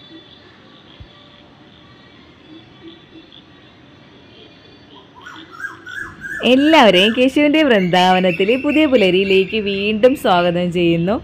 എല്ലാവരെയും കേശുവിൻ്റെ വൃന്ദാവനത്തിലെ പുതിയ പുലരിയിലേക്ക് വീണ്ടും സ്വാഗതം ചെയ്യുന്നു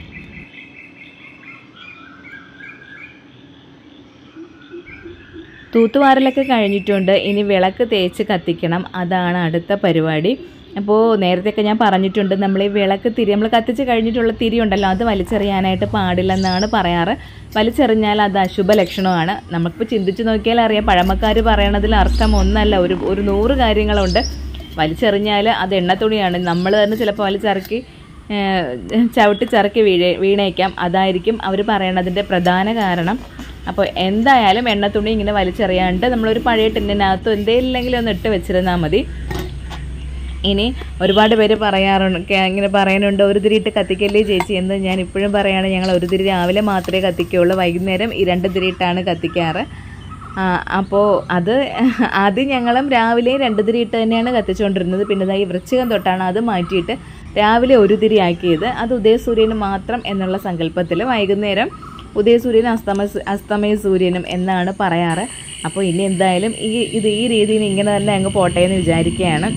തൂത്തുവാരലൊക്കെ കഴിഞ്ഞിട്ടുണ്ട് ഇനി വിളക്ക് തേച്ച് കത്തിക്കണം അതാണ് അടുത്ത പരിപാടി അപ്പോൾ നേരത്തെയൊക്കെ ഞാൻ പറഞ്ഞിട്ടുണ്ട് നമ്മൾ ഈ വിളക്ക് തിരി നമ്മൾ കത്തിച്ച് കഴിഞ്ഞിട്ടുള്ള തിരി ഉണ്ടല്ലോ അത് വലിച്ചെറിയാനായിട്ട് പാടില്ലെന്നാണ് പറയാറ് വലിച്ചെറിഞ്ഞാൽ അത് അശുഭ ലക്ഷണമാണ് നമുക്കിപ്പോൾ ചിന്തിച്ച് നോക്കിയാൽ അറിയാം പഴമക്കാർ പറയണതിൽ അർത്ഥം ഒന്നല്ല ഒരു ഒരു നൂറ് കാര്യങ്ങളുണ്ട് വലിച്ചെറിഞ്ഞാൽ അത് എണ്ണത്തുണിയാണ് നമ്മൾ തന്നെ ചിലപ്പോൾ വലിച്ചിറക്കി ഏഹ്, ചവിട്ടി ചിറക്കി വീഴ വീണേക്കാം അതായിരിക്കും അവർ പറയണതിൻ്റെ പ്രധാന കാരണം അപ്പോൾ എന്തായാലും എണ്ണത്തുണി ഇങ്ങനെ വലിച്ചെറിയാണ്ട് നമ്മളൊരു പഴയ ടിന്നിനകത്തോ എന്തെങ്കിലും ഒന്ന് ഇട്ട് വെച്ചിരുന്നാൽ മതി ഇനി ഒരുപാട് പേര് പറയാറുണ്ട് കേ- ഇങ്ങനെ പറയാനുണ്ട് ഒരു തിരിയിട്ട് കത്തിക്കല്ലേ ചേച്ചി എന്ന് ഞാൻ ഇപ്പോഴും പറയാണ് ഞങ്ങൾ ഒരു തിരി രാവിലെ മാത്രമേ കത്തിക്കുകയുള്ളൂ വൈകുന്നേരം ഈ രണ്ട് തിരിയിട്ടാണ് കത്തിക്കാറ് ആ, അപ്പോൾ അത് ആദ്യം ഞങ്ങളും രാവിലെ രണ്ട് തിരി ഇട്ട് തന്നെയാണ് കത്തിച്ചുകൊണ്ടിരുന്നത് പിന്നെ ദാ ഈ വൃശ്ചികം തൊട്ടാണ് അത് മാറ്റിയിട്ട് രാവിലെ ഒരു തിരി ആക്കിയത് അത് ഉദയസൂര്യന് മാത്രം എന്നുള്ള സങ്കല്പത്തിൽ വൈകുന്നേരം ഉദയസൂര്യനും അസ്തമ അസ്തമയ സൂര്യനും എന്നാണ് പറയാറ് അപ്പോൾ ഇനി എന്തായാലും ഈ ഇത് ഈ രീതിയിൽ ഇങ്ങനെ തന്നെ അങ്ങ് പോട്ടെ എന്ന് വിചാരിക്കുകയാണ്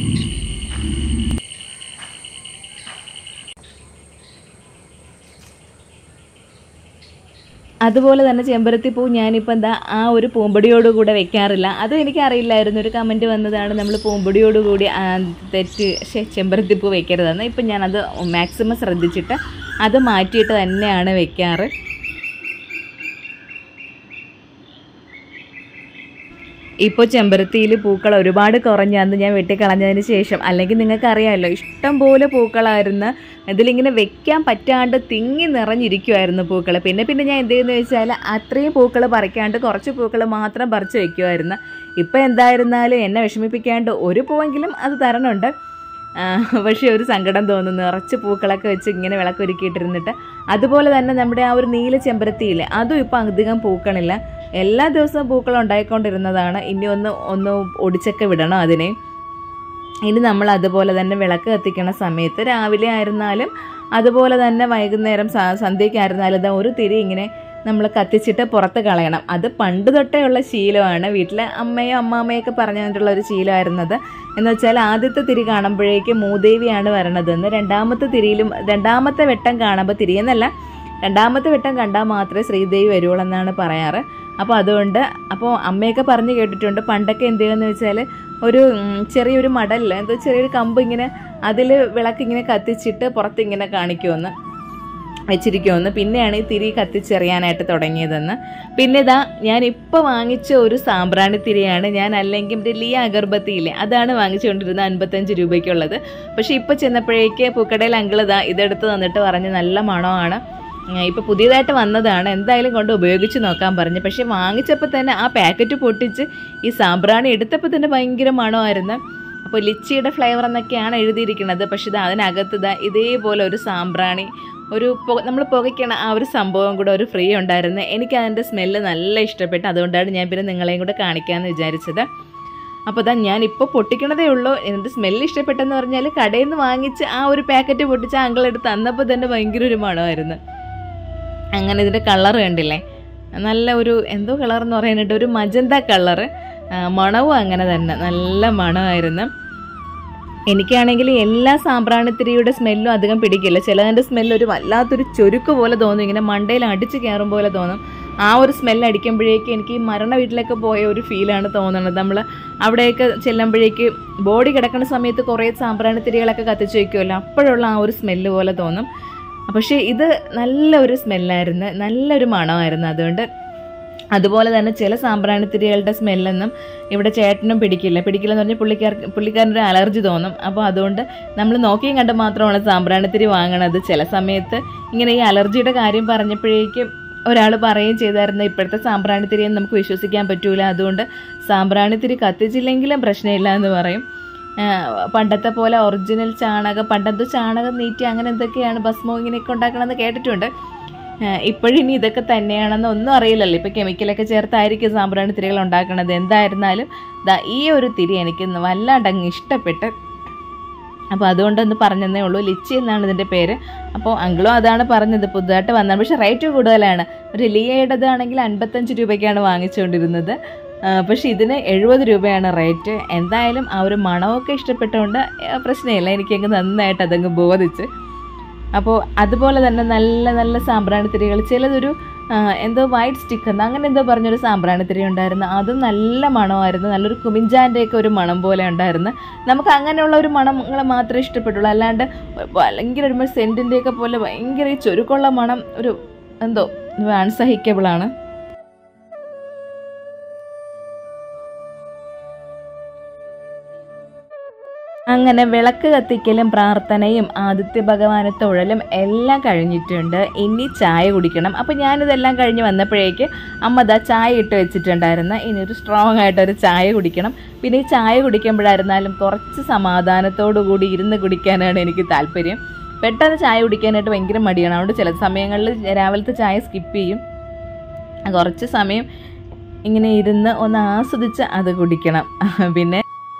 അതുപോലെ തന്നെ ചെമ്പരത്തി പൂ ഞാനിപ്പോൾ എന്താ ആ ഒരു പൂമ്പൊടിയോടുകൂടെ വെക്കാറില്ല അതും എനിക്കറിയില്ലായിരുന്നു ഒരു കമൻറ്റ് വന്നതാണ് നമ്മൾ പൂമ്പൊടിയോടുകൂടി ആ, തെറ്റ് ശ്ശെ, ചെമ്പരത്തി പൂ വെക്കരുതെന്ന് ഇപ്പം ഞാനത് മാക്സിമം ശ്രദ്ധിച്ചിട്ട് അത് മാറ്റിയിട്ട് തന്നെയാണ് വെക്കാറ് ഇപ്പോൾ ചെമ്പരത്തിയിൽ പൂക്കൾ ഒരുപാട് കുറഞ്ഞാന്ന് ഞാൻ വെട്ടിക്കളഞ്ഞതിന് ശേഷം അല്ലെങ്കിൽ നിങ്ങൾക്ക് അറിയാമല്ലോ ഇഷ്ടം പോലെ പൂക്കളായിരുന്നു ഇതിലിങ്ങനെ വെക്കാൻ പറ്റാണ്ട് തിങ്ങി നിറഞ്ഞിരിക്കുമായിരുന്നു പൂക്കൾ പിന്നെ പിന്നെ ഞാൻ എന്ത് ചെയ്യുന്നത് വെച്ചാൽ അത്രയും പൂക്കൾ പറിക്കാണ്ട് കുറച്ച് പൂക്കൾ മാത്രം പറിച്ച് വെക്കുമായിരുന്നു ഇപ്പം എന്തായിരുന്നാലും എന്നെ വിഷമിപ്പിക്കാണ്ട് ഒരു പൂവെങ്കിലും അത് തരണുണ്ട് ആ, പക്ഷേ ഒരു സങ്കടം തോന്നുന്നു നിറച്ച് പൂക്കളൊക്കെ വെച്ച് ഇങ്ങനെ വിളക്കൊരുക്കിയിട്ടിരുന്നിട്ട് അതുപോലെ തന്നെ നമ്മുടെ ആ ഒരു നീല ചെമ്പരത്തിയില്ലേ അതും ഇപ്പം അധികം പൂക്കണില്ല എല്ലാ ദിവസവും പൂക്കൾ ഉണ്ടായിക്കൊണ്ടിരുന്നതാണ് ഇനി ഒന്ന് ഒന്ന് ഒടിച്ചൊക്കെ വിടണം അതിനെ ഇനി നമ്മൾ അതുപോലെ തന്നെ വിളക്ക് കത്തിക്കണ സമയത്ത് രാവിലെ ആയിരുന്നാലും അതുപോലെ തന്നെ വൈകുന്നേരം സ- സന്ധ്യയ്ക്കായിരുന്നാലും ഇതാ ഒരു തിരി ഇങ്ങനെ നമ്മൾ കത്തിച്ചിട്ട് പുറത്ത് കളയണം അത് പണ്ട് തൊട്ടേ ഉള്ള ശീലമാണ് വീട്ടിലെ അമ്മയോ അമ്മാമ്മയൊക്കെ പറഞ്ഞു തന്നിട്ടുള്ള ഒരു ശീലമായിരുന്നത് എന്ന് വെച്ചാൽ ആദ്യത്തെ തിരി കാണുമ്പോഴേക്ക് മൂദേവിയാണ് വരണതെന്ന് രണ്ടാമത്തെ തിരിയിലും രണ്ടാമത്തെ വെട്ടം കാണുമ്പോൾ തിരിയെന്നല്ല രണ്ടാമത്തെ വെട്ടം കണ്ടാൽ മാത്രമേ ശ്രീദേവി വരുവുള്ളൂ എന്നാണ് പറയാറ് അപ്പോൾ അതുകൊണ്ട് അപ്പോൾ അമ്മയൊക്കെ പറഞ്ഞു കേട്ടിട്ടുണ്ട് പണ്ടൊക്കെ എന്ത് ചെയ്യുമെന്ന് വെച്ചാൽ ഒരു ഉം, ചെറിയൊരു മടലിൽ എന്തോ ചെറിയൊരു കമ്പ് ഇങ്ങനെ അതിൽ വിളക്ക് ഇങ്ങനെ കത്തിച്ചിട്ട് പുറത്തിങ്ങനെ കാണിക്കുമെന്ന് വെച്ചിരിക്കുമെന്ന് പിന്നെയാണ് ഈ തിരി കത്തിച്ചെറിയാനായിട്ട് തുടങ്ങിയതെന്ന് പിന്നെ ഇതാ ഞാൻ ഇപ്പോൾ വാങ്ങിച്ച ഒരു സാമ്പ്രാണി തിരിയാണ് ഞാൻ അല്ലെങ്കിൽ ഒരു ലിയ അഗർബത്തിയില്ലേ അതാണ് വാങ്ങിച്ചുകൊണ്ടിരുന്നത് അൻപത്തഞ്ച് രൂപയ്ക്കുള്ളത് പക്ഷേ ഇപ്പോൾ ചെന്നപ്പോഴേക്ക് പൂക്കടയിൽ അങ്കിൾ ഇതാ ഇതെടുത്ത് തന്നിട്ട് പറഞ്ഞ് നല്ല മണമാണ് ഇപ്പോൾ പുതിയതായിട്ട് വന്നതാണ് എന്തായാലും കൊണ്ട് ഉപയോഗിച്ച് നോക്കാൻ പറഞ്ഞു പക്ഷേ വാങ്ങിച്ചപ്പോൾ തന്നെ ആ പാക്കറ്റ് പൊട്ടിച്ച് ഈ സാമ്പ്രാണി എടുത്തപ്പോൾ തന്നെ ഭയങ്കര മണമായിരുന്നു അപ്പോൾ ലിച്ചിയുടെ ഫ്ലേവർ എന്നൊക്കെയാണ് എഴുതിയിരിക്കുന്നത് പക്ഷേ ഇത് അതിനകത്ത് ഇതാ ഇതേപോലെ ഒരു സാമ്പ്രാണി ഒരു നമ്മൾ പുകയ്ക്കണ ആ ഒരു സംഭവം കൂടെ ഒരു ഫ്രീ ഉണ്ടായിരുന്നു എനിക്ക് അതിൻ്റെ സ്മെല്ല് നല്ല ഇഷ്ടപ്പെട്ടു അതുകൊണ്ടാണ് ഞാൻ പിന്നെ നിങ്ങളെയും കൂടെ കാണിക്കാമെന്ന് വിചാരിച്ചത് അപ്പോൾ ഇതാ ഞാൻ ഇപ്പോൾ പൊട്ടിക്കണതേ ഉള്ളൂ എന്നിട്ട് സ്മെല്ല് ഇഷ്ടപ്പെട്ടെന്ന് പറഞ്ഞാൽ കടയിൽ നിന്ന് വാങ്ങിച്ച് ആ ഒരു പാക്കറ്റ് പൊട്ടിച്ച് ആ അങ്കിൾ എടുത്ത് തന്നപ്പോൾ തന്നെ ഭയങ്കര ഒരു മണമായിരുന്നു അങ്ങനെ ഇതിൻ്റെ കളർ കണ്ടില്ലേ നല്ല ഒരു എന്തോ കളർ എന്ന് പറയാനായിട്ട് ഒരു മജന്ത കളറ് മണവും അങ്ങനെ തന്നെ നല്ല മണമായിരുന്നു എനിക്കാണെങ്കിൽ എല്ലാ സാമ്പ്രാണിത്തിരിയുടെ സ്മെല്ലും അധികം പിടിക്കില്ല ചിലതിൻ്റെ സ്മെല്ല് ഒരു വല്ലാത്തൊരു ചൊരുക്ക് പോലെ തോന്നും ഇങ്ങനെ മണ്ടയിൽ അടിച്ച് കയറും പോലെ തോന്നും ആ ഒരു സ്മെല്ല് അടിക്കുമ്പോഴേക്ക് എനിക്ക് ഈ മരണ വീട്ടിലൊക്കെ പോയ ഒരു ഫീലാണ് തോന്നുന്നത് നമ്മൾ അവിടെയൊക്കെ ചെല്ലുമ്പോഴേക്ക് ബോഡി കിടക്കുന്ന സമയത്ത് കുറേ സാമ്പ്രാണിത്തിരികളൊക്കെ കത്തിച്ച് വയ്ക്കുമല്ലോ അപ്പോഴുള്ള ആ ഒരു സ്മെല്ല് പോലെ തോന്നും പക്ഷേ ഇത് നല്ലൊരു സ്മെല്ലായിരുന്നു നല്ലൊരു മണമായിരുന്നു അതുകൊണ്ട് അതുപോലെ തന്നെ ചില സാമ്പ്രാണിത്തിരികളുടെ സ്മെല്ലൊന്നും ഇവിടെ ചേട്ടനും പിടിക്കില്ല പിടിക്കില്ല എന്ന് പറഞ്ഞാൽ പുള്ളിക്കാർക്ക് പുള്ളിക്കാരനൊരു അലർജി തോന്നും അപ്പോൾ അതുകൊണ്ട് നമ്മൾ നോക്കിയും കണ്ട് മാത്രമാണ് സാമ്പ്രാണിത്തിരി വാങ്ങണത് ചില സമയത്ത് ഇങ്ങനെ ഈ അലർജിയുടെ കാര്യം പറഞ്ഞപ്പോഴേക്കും ഒരാൾ പറയുകയും ചെയ്തായിരുന്നു ഇപ്പോഴത്തെ സാമ്പ്രാണിത്തിരിയും നമുക്ക് വിശ്വസിക്കാൻ പറ്റൂല അതുകൊണ്ട് സാമ്പ്രാണിത്തിരി കത്തിച്ചില്ലെങ്കിലും പ്രശ്നമില്ല എന്ന് പറയും ആ, പണ്ടത്തെ പോലെ ഒറിജിനൽ ചാണകം പണ്ടത്തെ ചാണകം നീറ്റി അങ്ങനെ എന്തൊക്കെയാണ് ഭസ്മം ഇങ്ങനെയൊക്കെ ഉണ്ടാക്കണമെന്ന് കേട്ടിട്ടുണ്ട് ഇപ്പോഴും ഇനി ഇതൊക്കെ തന്നെയാണെന്ന് ഒന്നും അറിയില്ലല്ലോ ഇപ്പോൾ കെമിക്കലൊക്കെ ചേർത്തായിരിക്കും സാമ്പ്രാണി തിരികൾ ഉണ്ടാക്കണത് എന്തായിരുന്നാലും ദാ ഈ ഒരു തിരി എനിക്ക് വല്ലാണ്ട് അങ്ങ് ഇഷ്ടപ്പെട്ട് അപ്പോൾ അതുകൊണ്ടൊന്ന് പറഞ്ഞതേ ഉള്ളൂ ലിച്ചി എന്നാണ് ഇതിൻ്റെ പേര് അപ്പോൾ അങ്കിളും അതാണ് പറഞ്ഞത് പുതുതായിട്ട് വന്നത് പക്ഷേ റേറ്റ് കൂടുതലാണ് ഒരു ലിയയുടേതാണെങ്കിൽ അൻപത്തഞ്ച് രൂപയ്ക്കാണ് വാങ്ങിച്ചുകൊണ്ടിരുന്നത് ആ, പക്ഷേ ഇതിന് എഴുപത് രൂപയാണ് റേറ്റ് എന്തായാലും ആ ഒരു മണമൊക്കെ ഇഷ്ടപ്പെട്ടുകൊണ്ട് ആ, പ്രശ്നമില്ല എനിക്കങ്ങ് നന്നായിട്ട് അതങ്ങ് ബോധിച്ച് അപ്പോൾ അതുപോലെ തന്നെ നല്ല നല്ല സാമ്പ്രാണിത്തിരികൾ ചിലതൊരു ആ, എന്തോ വൈറ്റ് സ്റ്റിക്ക് എന്ന് അങ്ങനെ എന്തോ പറഞ്ഞൊരു സാമ്പ്രാണിത്തിരി ഉണ്ടായിരുന്നു അതും നല്ല മണമായിരുന്നു നല്ലൊരു കുമിഞ്ചാൻ്റെയൊക്കെ ഒരു മണം പോലെ ഉണ്ടായിരുന്നു നമുക്ക് അങ്ങനെയുള്ള ഒരു മണങ്ങൾ മാത്രമേ ഇഷ്ടപ്പെട്ടുള്ളൂ അല്ലാണ്ട് ഭയങ്കര ഒരു സെൻറ്റിൻ്റെയൊക്കെ പോലെ ഭയങ്കര ഈ ചുരുക്കമുള്ള മണം ഒരു എന്തോ അൺസഹിക്കബിളാണ് അങ്ങനെ വിളക്ക് കത്തിക്കലും പ്രാർത്ഥനയും ആദിത്യ ഭഗവാനെ തൊഴലും എല്ലാം കഴിഞ്ഞിട്ടുണ്ട് ഇനി ചായ കുടിക്കണം അപ്പോൾ ഞാനിതെല്ലാം കഴിഞ്ഞ് വന്നപ്പോഴേക്ക് അമ്മ ദാ ചായ ഇട്ട് വെച്ചിട്ടുണ്ടായിരുന്നു ഇനി ഒരു സ്ട്രോങ് ആയിട്ടൊരു ചായ കുടിക്കണം പിന്നെ ഈ ചായ കുടിക്കുമ്പോഴായിരുന്നാലും കുറച്ച് സമാധാനത്തോടു കൂടി ഇരുന്ന് കുടിക്കാനാണ് എനിക്ക് താല്പര്യം പെട്ടെന്ന് ചായ കുടിക്കാനായിട്ട് ഭയങ്കര മടിയാണ് അതുകൊണ്ട് ചില സമയങ്ങളിൽ രാവിലത്തെ ചായ സ്കിപ്പ് ചെയ്യും കുറച്ച് സമയം ഇങ്ങനെ ഇരുന്ന് ഒന്ന് ആസ്വദിച്ച് അത് കുടിക്കണം പിന്നെ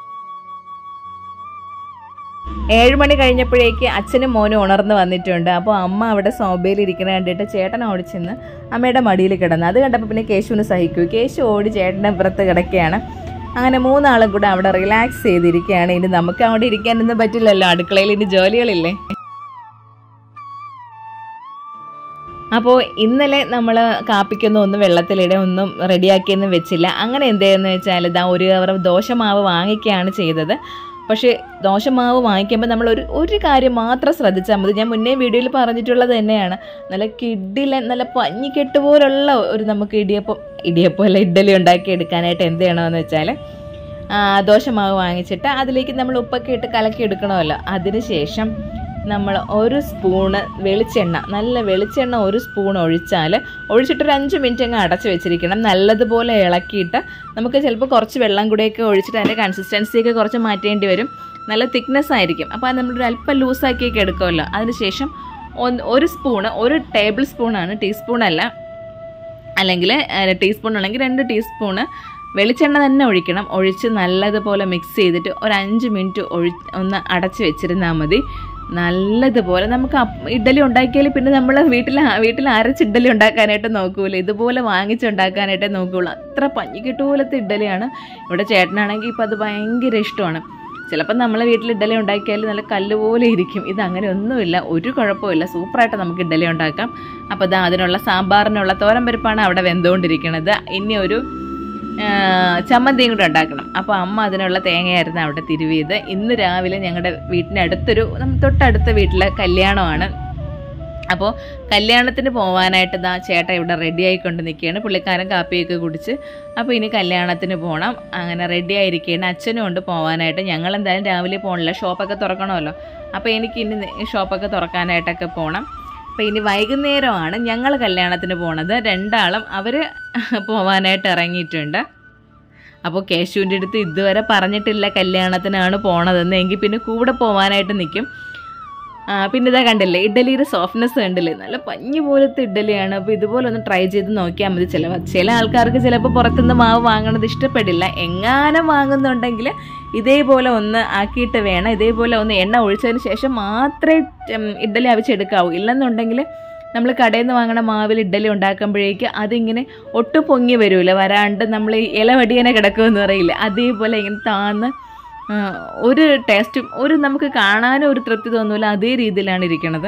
ഏഴ് മണി കഴിഞ്ഞപ്പോഴേക്ക് അച്ഛനും മോനും ഉണർന്ന് വന്നിട്ടുണ്ട് അപ്പോൾ അമ്മ അവിടെ സോബയിൽ ഇരിക്കുന്ന കണ്ടിട്ട് ചേട്ടൻ ഓടിച്ചെന്ന് അമ്മയുടെ മടിയിൽ കിടന്നു അത് കണ്ടപ്പോൾ പിന്നെ കേശുവിന് സഹിക്കൂ കേശു ഓടി ചേട്ടൻ്റെ പുറത്ത് കിടക്കുകയാണ് അങ്ങനെ മൂന്നാളും കൂടെ അവിടെ റിലാക്സ് ചെയ്തിരിക്കുകയാണ് ഇനി നമുക്ക് അവിടെ ഇരിക്കാനൊന്നും പറ്റില്ലല്ലോ അടുക്കളയിൽ ഇനി ജോലികളില്ലേ അപ്പോൾ ഇന്നലെ നമ്മൾ കാപ്പിക്കൊന്നും ഒന്നും വെള്ളത്തിലിടെ ഒന്നും റെഡിയാക്കിയൊന്നും വെച്ചില്ല അങ്ങനെ എന്തെന്ന് വെച്ചാൽ ഇതാ ഒരു കവർ ദോശമാവ് വാങ്ങിക്കുകയാണ് ചെയ്തത് പക്ഷേ ദോശമാവ് വാങ്ങിക്കുമ്പോൾ നമ്മൾ ഒരു ഒരു കാര്യം മാത്രം ശ്രദ്ധിച്ചാൽ മതി ഞാൻ മുന്നേ വീഡിയോയിൽ പറഞ്ഞിട്ടുള്ളത് തന്നെയാണ് നല്ല കിഡിലെ നല്ല പഞ്ഞിക്കെട്ട് പോലുള്ള ഒരു നമുക്ക് ഇടിയപ്പം ഇടിയപ്പം അല്ല ഇഡ്ഡലി ഉണ്ടാക്കി എടുക്കാനായിട്ട് എന്ത് ചെയ്യണമെന്ന് വെച്ചാൽ ആ, ദോശമാവ് വാങ്ങിച്ചിട്ട് അതിലേക്ക് നമ്മൾ ഉപ്പൊക്കെ ഇട്ട് കലക്കി എടുക്കണമല്ലോ അതിന് ശേഷം നമ്മൾ ഒരു സ്പൂണ് വെളിച്ചെണ്ണ നല്ല വെളിച്ചെണ്ണ ഒരു സ്പൂൺ ഒഴിച്ചാൽ ഒഴിച്ചിട്ട് ഒരു അഞ്ച് മിനിറ്റ് അങ്ങ് അടച്ച് വെച്ചിരിക്കണം നല്ലതുപോലെ ഇളക്കിയിട്ട് നമുക്ക് ചിലപ്പോൾ കുറച്ച് വെള്ളം കൂടെയൊക്കെ ഒഴിച്ചിട്ട് അതിൻ്റെ കൺസിസ്റ്റൻസിയൊക്കെ കുറച്ച് മാറ്റേണ്ടി വരും നല്ല തിക്നെസ് ആയിരിക്കും അപ്പോൾ അത് നമ്മളൊരു അല്പം ലൂസാക്കിയൊക്കെ എടുക്കുമല്ലോ അതിനുശേഷം ഒന്ന് ഒരു സ്പൂണ് ഒരു ടേബിൾ സ്പൂണാണ് ടീസ്പൂൺ അല്ല അല്ലെങ്കിൽ ടീസ്പൂൺ അല്ലെങ്കിൽ രണ്ട് ടീസ്പൂണ് വെളിച്ചെണ്ണ തന്നെ ഒഴിക്കണം ഒഴിച്ച് നല്ലതുപോലെ മിക്സ് ചെയ്തിട്ട് ഒരു അഞ്ച് മിനിറ്റ് ഒഴി ഒന്ന് അടച്ച് വെച്ചിരുന്നാൽ മതി നല്ലതുപോലെ നമുക്ക് അപ്പ- ഇഡ്ഡലി ഉണ്ടാക്കിയാൽ പിന്നെ നമ്മൾ വീട്ടിൽ വീട്ടിൽ അരച്ച് ഇഡ്ഡലി ഉണ്ടാക്കാനായിട്ട് നോക്കൂല ഇതുപോലെ വാങ്ങിച്ചുണ്ടാക്കാനായിട്ടേ നോക്കുകയുള്ളൂ അത്ര പഞ്ഞിക്കിട്ട് പോലത്തെ ഇഡ്ഡലിയാണ് ഇവിടെ ചേട്ടനാണെങ്കിൽ ഇപ്പം അത് ഭയങ്കര ഇഷ്ടമാണ് ചിലപ്പോൾ നമ്മളെ വീട്ടിൽ ഇഡ്ഡലി ഉണ്ടാക്കിയാൽ നല്ല കല്ല് പോലെ ഇരിക്കും ഇത് അങ്ങനെ ഒന്നുമില്ല ഒരു കുഴപ്പമില്ല സൂപ്പറായിട്ട് നമുക്ക് ഇഡ്ഡലി ഉണ്ടാക്കാം അപ്പോൾ ഇതാ അതിനുള്ള സാമ്പാറിനുള്ള തോരൻ പരിപ്പാണ് അവിടെ വെന്തുകൊണ്ടിരിക്കുന്നത് ഇനി ഒരു ആ, ചമ്മന്തിയും കൂടെ ഉണ്ടാക്കണം അപ്പോൾ അമ്മ അതിനുള്ള തേങ്ങയായിരുന്നു അവിടെ തിരുവിയത് ഇന്ന് രാവിലെ ഞങ്ങളുടെ വീട്ടിനടുത്തൊരു നമ്മ തൊട്ടടുത്ത വീട്ടിലെ കല്യാണമാണ് അപ്പോൾ കല്യാണത്തിന് പോകാനായിട്ട് ദാ ചേട്ടൻ ഇവിടെ റെഡി ആയിക്കൊണ്ട് നിൽക്കുകയാണ് പുള്ളിക്കാരൻ കാപ്പിയൊക്കെ കുടിച്ച് അപ്പോൾ ഇനി കല്യാണത്തിന് പോകണം അങ്ങനെ റെഡി ആയിരിക്കുകയാണ് അച്ഛനും ഉണ്ട് പോകാനായിട്ട് ഞങ്ങൾ എന്തായാലും രാവിലെ പോകണില്ല ഷോപ്പൊക്കെ തുറക്കണമല്ലോ അപ്പോൾ എനിക്ക് ഇനി നെ- ഷോപ്പൊക്കെ തുറക്കാനായിട്ടൊക്കെ പോകണം അപ്പോൾ ഇനി വൈകുന്നേരമാണ് ഞങ്ങൾ കല്യാണത്തിന് പോണത് രണ്ടാളും അവർ പോവാനായിട്ട് ഇറങ്ങിയിട്ടുണ്ട് അപ്പോൾ കേശുവിൻ്റെ അടുത്ത് ഇതുവരെ പറഞ്ഞിട്ടില്ല കല്യാണത്തിനാണ് പോണതെന്ന് എങ്കിൽ പിന്നെ കൂടെ പോവാനായിട്ട് നിൽക്കും ആ, പിന്നെ ഇതാ കണ്ടില്ലേ ഇഡ്ഡലിയുടെ സോഫ്റ്റ്നെസ് കണ്ടില്ലേ നല്ല പഞ്ഞി പോലത്തെ ഇഡ്ഡലിയാണ് അപ്പോൾ ഇതുപോലെ ഒന്ന് ട്രൈ ചെയ്ത് നോക്കിയാൽ മതി ചില ചില ആൾക്കാർക്ക് ചിലപ്പോൾ പുറത്തുനിന്ന് മാവ് വാങ്ങണത് ഇഷ്ടപ്പെടില്ല എങ്ങാനും വാങ്ങുന്നുണ്ടെങ്കിൽ ഇതേപോലെ ഒന്ന് ആക്കിയിട്ട് വേണം ഇതേപോലെ ഒന്ന് എണ്ണ ഒഴിച്ചതിന് ശേഷം മാത്രമേ ഉം, ഇഡ്ഡലി അവിച്ചെടുക്കാവൂ ഇല്ലെന്നുണ്ടെങ്കിൽ നമ്മൾ കടയിൽ നിന്ന് വാങ്ങണ മാവിൽ ഇഡ്ഡലി ഉണ്ടാക്കുമ്പോഴേക്ക് അതിങ്ങനെ ഒട്ടും പൊങ്ങി വരില്ല വരാണ്ട് നമ്മൾ ഈ ഇല വടിയനെ കിടക്കുമെന്ന് പറയില്ല അതേപോലെ ഇങ്ങനെ താന്ന് ആ, ഒരു ടേസ്റ്റും ഒരു നമുക്ക് കാണാനും ഒരു തൃപ്തി തോന്നൂല അതേ രീതിയിലാണ് ഇരിക്കണത്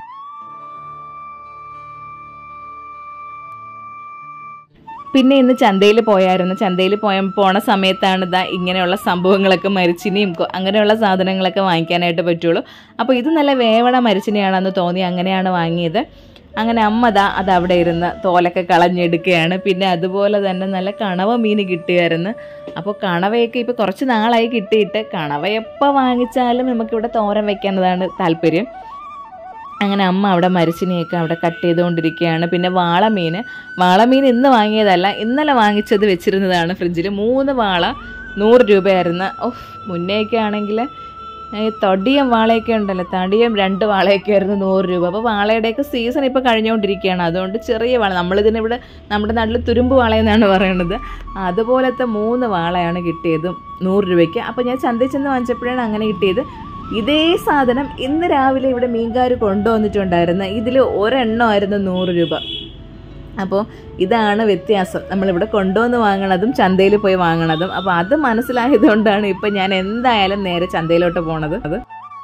പിന്നെ ഇന്ന് ചന്തയിൽ പോയായിരുന്നു ചന്തയിൽ പോയ പോണ സമയത്താണ് ഇതാ ഇങ്ങനെയുള്ള സംഭവങ്ങളൊക്കെ മരിച്ചിനിയും കൊ- അങ്ങനെയുള്ള സാധനങ്ങളൊക്കെ വാങ്ങിക്കാനായിട്ട് പറ്റുള്ളൂ അപ്പോൾ ഇത് നല്ല വേവണ മരിച്ചിനിയാണെന്ന് തോന്നി അങ്ങനെയാണ് വാങ്ങിയത് അങ്ങനെ അമ്മ ദാ അത് അവിടെ ഇരുന്ന് തോലൊക്കെ കളഞ്ഞെടുക്കുകയാണ് പിന്നെ അതുപോലെ തന്നെ നല്ല കണവ മീൻ കിട്ടിയായിരുന്നു അപ്പോൾ കണവയൊക്കെ ഇപ്പോൾ കുറച്ച് നാളായി കിട്ടിയിട്ട് കണവ എപ്പോൾ വാങ്ങിച്ചാലും നമുക്കിവിടെ തോരൻ വെക്കാനതാണ് താല്പര്യം അങ്ങനെ അമ്മ അവിടെ മരിച്ചിനെയൊക്കെ അവിടെ കട്ട് ചെയ്തുകൊണ്ടിരിക്കുകയാണ് പിന്നെ വാളമീൻ വാളമീൻ ഇന്ന് വാങ്ങിയതല്ല ഇന്നലെ വാങ്ങിച്ചത് വെച്ചിരുന്നതാണ് ഫ്രിഡ്ജിൽ മൂന്ന് വാള നൂറ് രൂപയായിരുന്നു ഓഹ് മുന്നേയൊക്കെ ആണെങ്കിൽ ഈ തൊടിയം വാളയൊക്കെ ഉണ്ടല്ലോ തടിയം രണ്ട് വാളയൊക്കെ ആയിരുന്നു നൂറ് രൂപ അപ്പോൾ വാളയുടെയൊക്കെ സീസൺ ഇപ്പോൾ കഴിഞ്ഞുകൊണ്ടിരിക്കുകയാണ് അതുകൊണ്ട് ചെറിയ വാള നമ്മളിതിനിവിടെ നമ്മുടെ നാട്ടിൽ തുരുമ്പ് വാളയെന്നാണ് പറയുന്നത് അതുപോലത്തെ മൂന്ന് വാളയാണ് കിട്ടിയത് നൂറ് രൂപയ്ക്ക് അപ്പോൾ ഞാൻ ചന്തയിൽ ചെന്ന് വാങ്ങിച്ചപ്പോഴാണ് അങ്ങനെ കിട്ടിയത് ഇതേ സാധനം ഇന്ന് രാവിലെ ഇവിടെ മീൻകാർ കൊണ്ടുവന്നിട്ടുണ്ടായിരുന്നു ഇതിൽ ഒരെണ്ണമായിരുന്നു നൂറ് രൂപ അപ്പോൾ ഇതാണ് വ്യത്യാസം നമ്മളിവിടെ കൊണ്ടുവന്ന് വാങ്ങണതും ചന്തയിൽ പോയി വാങ്ങണതും അപ്പോൾ അത് മനസ്സിലായതുകൊണ്ടാണ് ഇപ്പം ഞാൻ എന്തായാലും നേരെ ചന്തയിലോട്ട് പോണത് അത്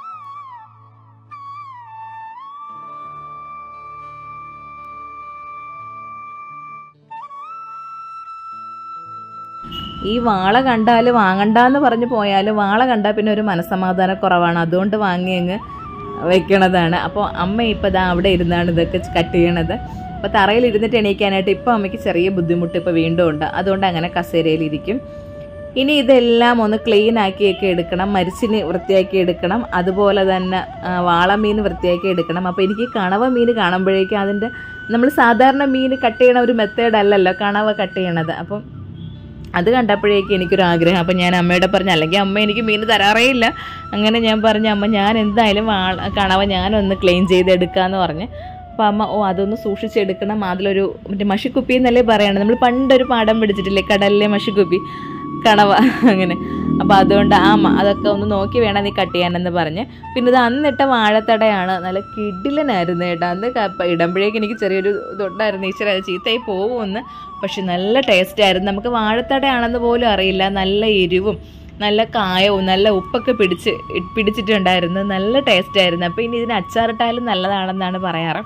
ഈ വാള കണ്ടാൽ വാങ്ങണ്ടെന്ന് പറഞ്ഞു പോയാലും വാള കണ്ടാൽ പിന്നെ ഒരു മനസ്സമാധാന കുറവാണ് അതുകൊണ്ട് വാങ്ങി അങ്ങ് വെക്കണതാണ് അപ്പോൾ അമ്മ ഇപ്പോൾ ഇതാ അവിടെ ഇരുന്നാണ് ഇതൊക്കെ കട്ട് ചെയ്യണത് അപ്പോൾ തറയിൽ ഇരുന്നിട്ട് എണീക്കാനായിട്ട് ഇപ്പോൾ അമ്മയ്ക്ക് ചെറിയ ബുദ്ധിമുട്ട് ഇപ്പോൾ വീണ്ടും ഉണ്ട് അതുകൊണ്ട് അങ്ങനെ കസേരയിലിരിക്കും ഇനി ഇതെല്ലാം ഒന്ന് ക്ലീൻ ആക്കിയൊക്കെ എടുക്കണം മരിച്ചിന് വൃത്തിയാക്കി എടുക്കണം അതുപോലെ തന്നെ ആ, വാളമീൻ വൃത്തിയാക്കി എടുക്കണം അപ്പോൾ എനിക്ക് കണവ മീൻ കാണുമ്പോഴേക്കും അതിൻ്റെ നമ്മൾ സാധാരണ മീൻ കട്ട് ചെയ്യണ ഒരു മെത്തേഡ് അല്ലല്ലോ കണവ കട്ട് ചെയ്യണത് അപ്പം അത് കണ്ടപ്പോഴേക്കും എനിക്കൊരു ആഗ്രഹം അപ്പം ഞാൻ അമ്മയോട് പറഞ്ഞു അല്ലെങ്കിൽ അമ്മ എനിക്ക് മീൻ തരാറേ ഇല്ല അങ്ങനെ ഞാൻ പറഞ്ഞു അമ്മ ഞാൻ എന്തായാലും വാള കണവ ഞാനൊന്ന് ക്ലീൻ ചെയ്തെടുക്കാമെന്ന് പറഞ്ഞ് അപ്പോൾ അമ്മ ഓ അതൊന്ന് സൂക്ഷിച്ചെടുക്കണം അതിലൊരു മറ്റേ മഷിക്കുപ്പി എന്നല്ലേ പറയണത് നമ്മൾ പണ്ടൊരു പാടം പിടിച്ചിട്ടില്ലേ കടലിലെ മഷിക്കുപ്പി കണവ അങ്ങനെ അപ്പോൾ അതുകൊണ്ട് ആ മ- അതൊക്കെ ഒന്ന് നോക്കി വേണം നീ കട്ട് ചെയ്യാനെന്ന് പറഞ്ഞ് പിന്നെ ഇത് അന്നിട്ട വാഴത്തടയാണ് നല്ല കിഡിലനായിരുന്നു കേട്ടോ അന്ന് ക- ഇടുമ്പോഴേക്കും എനിക്ക് ചെറിയൊരു ഇതുണ്ടായിരുന്നു ഈശ്വര അത് ചീത്തയായി പോകുമെന്ന് പക്ഷെ നല്ല ടേസ്റ്റ് ആയിരുന്നു നമുക്ക് വാഴത്തടയാണെന്ന് പോലും അറിയില്ല നല്ല എരിവും നല്ല കായവും നല്ല ഉപ്പൊക്കെ പിടിച്ച് ഇ- പിടിച്ചിട്ടുണ്ടായിരുന്നു നല്ല ടേസ്റ്റ് ആയിരുന്നു അപ്പോൾ ഇനി ഇതിന് അച്ചാറിട്ടാലും നല്ലതാണെന്നാണ് പറയാറ്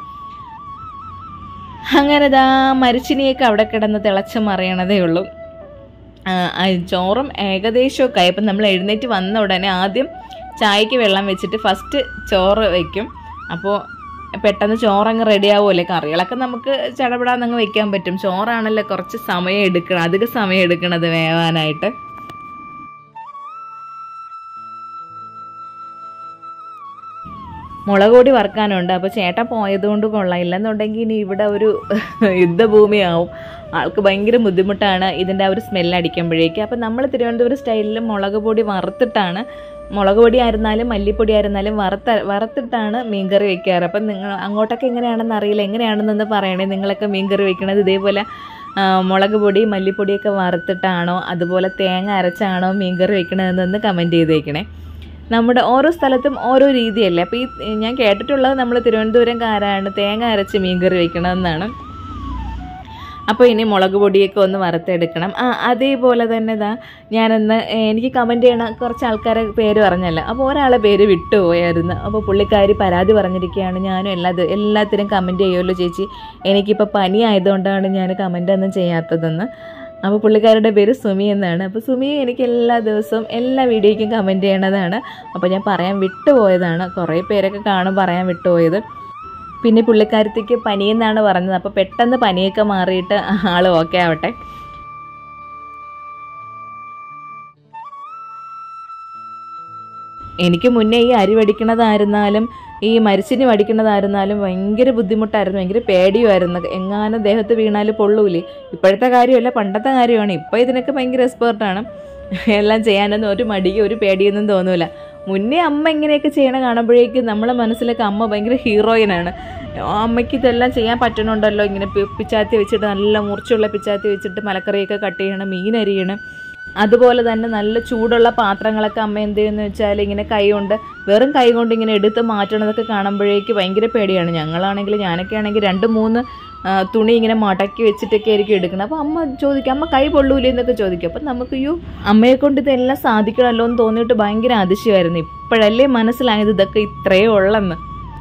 അങ്ങനെ ദാ മരിച്ചിനിയൊക്കെ അവിടെ കിടന്ന് തിളച്ച് മറിയണതേ ഉള്ളൂ ആ, ആ ചോറും ഏകദേശമൊക്കെ ആയി അപ്പം നമ്മൾ എഴുന്നേറ്റ് വന്ന ഉടനെ ആദ്യം ചായക്ക് വെള്ളം വെച്ചിട്ട് ഫസ്റ്റ് ചോറ് വയ്ക്കും അപ്പോൾ പെട്ടെന്ന് ചോറങ്ങ് റെഡി ആവുമല്ലേ കറികളൊക്കെ നമുക്ക് ചടപടാന്നങ്ങ് വെക്കാൻ പറ്റും ചോറാണല്ലോ കുറച്ച് സമയം എടുക്കണം അധിക സമയം എടുക്കണത് വേവാനായിട്ട് മുളക് പൊടി വറുക്കാനുണ്ട് അപ്പോൾ ചേട്ടൻ പോയതുകൊണ്ട് കൊള്ളാം ഇല്ലെന്നുണ്ടെങ്കിൽ ഇനി ഇവിടെ ഒരു യുദ്ധഭൂമിയാവും ആൾക്ക് ഭയങ്കര ബുദ്ധിമുട്ടാണ് ഇതിൻ്റെ ആ ഒരു സ്മെല്ല് അടിക്കുമ്പോഴേക്ക് അപ്പോൾ നമ്മൾ തിരുവനന്തപുരം സ്റ്റൈലിൽ മുളക് പൊടി വറുത്തിട്ടാണ് മുളക് പൊടി ആയിരുന്നാലും മല്ലിപ്പൊടി ആയിരുന്നാലും വറുത്ത വറുത്തിട്ടാണ് മീൻകറി വെക്കാറ് അപ്പം നിങ്ങൾ അങ്ങോട്ടൊക്കെ എങ്ങനെയാണെന്ന് അറിയില്ല എങ്ങനെയാണെന്നൊന്ന് പറയണേ നിങ്ങളൊക്കെ മീൻകറി വെക്കണത് ഇതേപോലെ ആ, മുളക് പൊടി മല്ലിപ്പൊടിയൊക്കെ വറുത്തിട്ടാണോ അതുപോലെ തേങ്ങ അരച്ചാണോ മീൻകറി വെക്കണതെന്നൊന്ന് കമൻറ്റ് ചെയ്തേക്കണേ നമ്മുടെ ഓരോ സ്ഥലത്തും ഓരോ രീതിയല്ലേ അപ്പോൾ ഈ ഞാൻ കേട്ടിട്ടുള്ളത് നമ്മൾ തിരുവനന്തപുരംകാരാണ് തേങ്ങ അരച്ച് മീൻകറി വെക്കണമെന്നാണ് അപ്പോൾ ഇനി മുളക് പൊടിയൊക്കെ ഒന്ന് വറുത്തെടുക്കണം ആ അതേപോലെ തന്നെ ഇതാ ഞാനന്ന് എനിക്ക് കമൻറ്റ് ചെയ്യണ കുറച്ച് ആൾക്കാരെ പേര് പറഞ്ഞല്ലോ അപ്പോൾ ഒരാളെ പേര് വിട്ടുപോയായിരുന്നു അപ്പോൾ പുള്ളിക്കാരി പരാതി പറഞ്ഞിരിക്കുകയാണ് ഞാനും എല്ലാ ദി- എല്ലാത്തിനും കമൻറ്റ് ചെയ്യുമല്ലോ ചേച്ചി എനിക്കിപ്പോൾ പനി ആയതുകൊണ്ടാണ് ഞാൻ കമൻ്റ് ഒന്നും ചെയ്യാത്തതെന്ന് അപ്പോൾ പുള്ളിക്കാരുടെ പേര് സുമി എന്നാണ് അപ്പോൾ സുമി എനിക്ക് എല്ലാ ദിവസവും എല്ലാ വീഡിയോയ്ക്കും കമൻറ്റ് ചെയ്യണതാണ് അപ്പോൾ ഞാൻ പറയാൻ വിട്ടുപോയതാണ് കുറേ പേരൊക്കെ കാണും പറയാൻ വിട്ടുപോയത് പിന്നെ പുള്ളിക്കാരത്തേക്ക് പനിയെന്നാണ് പറഞ്ഞത് അപ്പോൾ പെട്ടെന്ന് പനിയൊക്കെ മാറിയിട്ട് ആൾ ഓക്കെ ആവട്ടെ എനിക്ക് മുന്നേ ഈ അരി വടിക്കണതായിരുന്നാലും ഈ മരിച്ചിനി വടിക്കണതായിരുന്നാലും ഭയങ്കര ബുദ്ധിമുട്ടായിരുന്നു ഭയങ്കര പേടിയുമായിരുന്നു എങ്ങാനും ദേഹത്ത് വീണാൽ പൊള്ളൂലേ ഇപ്പോഴത്തെ കാര്യമല്ല പണ്ടത്തെ കാര്യമാണ് ഇപ്പോൾ ഇതിനൊക്കെ ഭയങ്കര എക്സ്പേർട്ടാണ് എല്ലാം ചെയ്യാനൊന്നും ഒരു മടിയോ ഒരു പേടിയൊന്നും തോന്നൂല മുന്നേ അമ്മ ഇങ്ങനെയൊക്കെ ചെയ്യണ കാണുമ്പോഴേക്കും നമ്മളെ മനസ്സിലൊക്കെ അമ്മ ഭയങ്കര ഹീറോയിനാണ് അമ്മയ്ക്ക് ഇതെല്ലാം ചെയ്യാൻ പറ്റുന്നുണ്ടല്ലോ ഇങ്ങനെ പി- പിച്ചാത്തി വെച്ചിട്ട് നല്ല മൂർച്ചയുള്ള പിച്ചാത്തി വെച്ചിട്ട് മലക്കറിയൊക്കെ കട്ട് ചെയ്യണം മീൻ അരിയണം അതുപോലെ തന്നെ നല്ല ചൂടുള്ള പാത്രങ്ങളൊക്കെ അമ്മ എന്ത് ചെയ്യുന്നു വെച്ചാൽ ഇങ്ങനെ കൈ കൊണ്ട് വെറും കൈ കൊണ്ട് ഇങ്ങനെ എടുത്ത് മാറ്റണതൊക്കെ കാണുമ്പോഴേക്ക് ഭയങ്കര പേടിയാണ് ഞങ്ങളാണെങ്കിൽ ഞാനൊക്കെ ആണെങ്കിൽ രണ്ട് മൂന്ന് ആ, തുണി ഇങ്ങനെ മടക്കി വെച്ചിട്ടൊക്കെ ആയിരിക്കും എടുക്കണം അപ്പോൾ അമ്മ ചോദിക്കും അമ്മ കൈ പൊള്ളൂലേ എന്നൊക്കെ ചോദിക്കും അപ്പം നമുക്ക് യോ അമ്മയെ കൊണ്ട് ഇതെല്ലാം സാധിക്കണമല്ലോ എന്ന് തോന്നിയിട്ട് ഭയങ്കര അതിശയമായിരുന്നു ഇപ്പോഴല്ലേ മനസ്സിലായത് ഇതൊക്കെ ഇത്രയേ ഉള്ളെന്ന്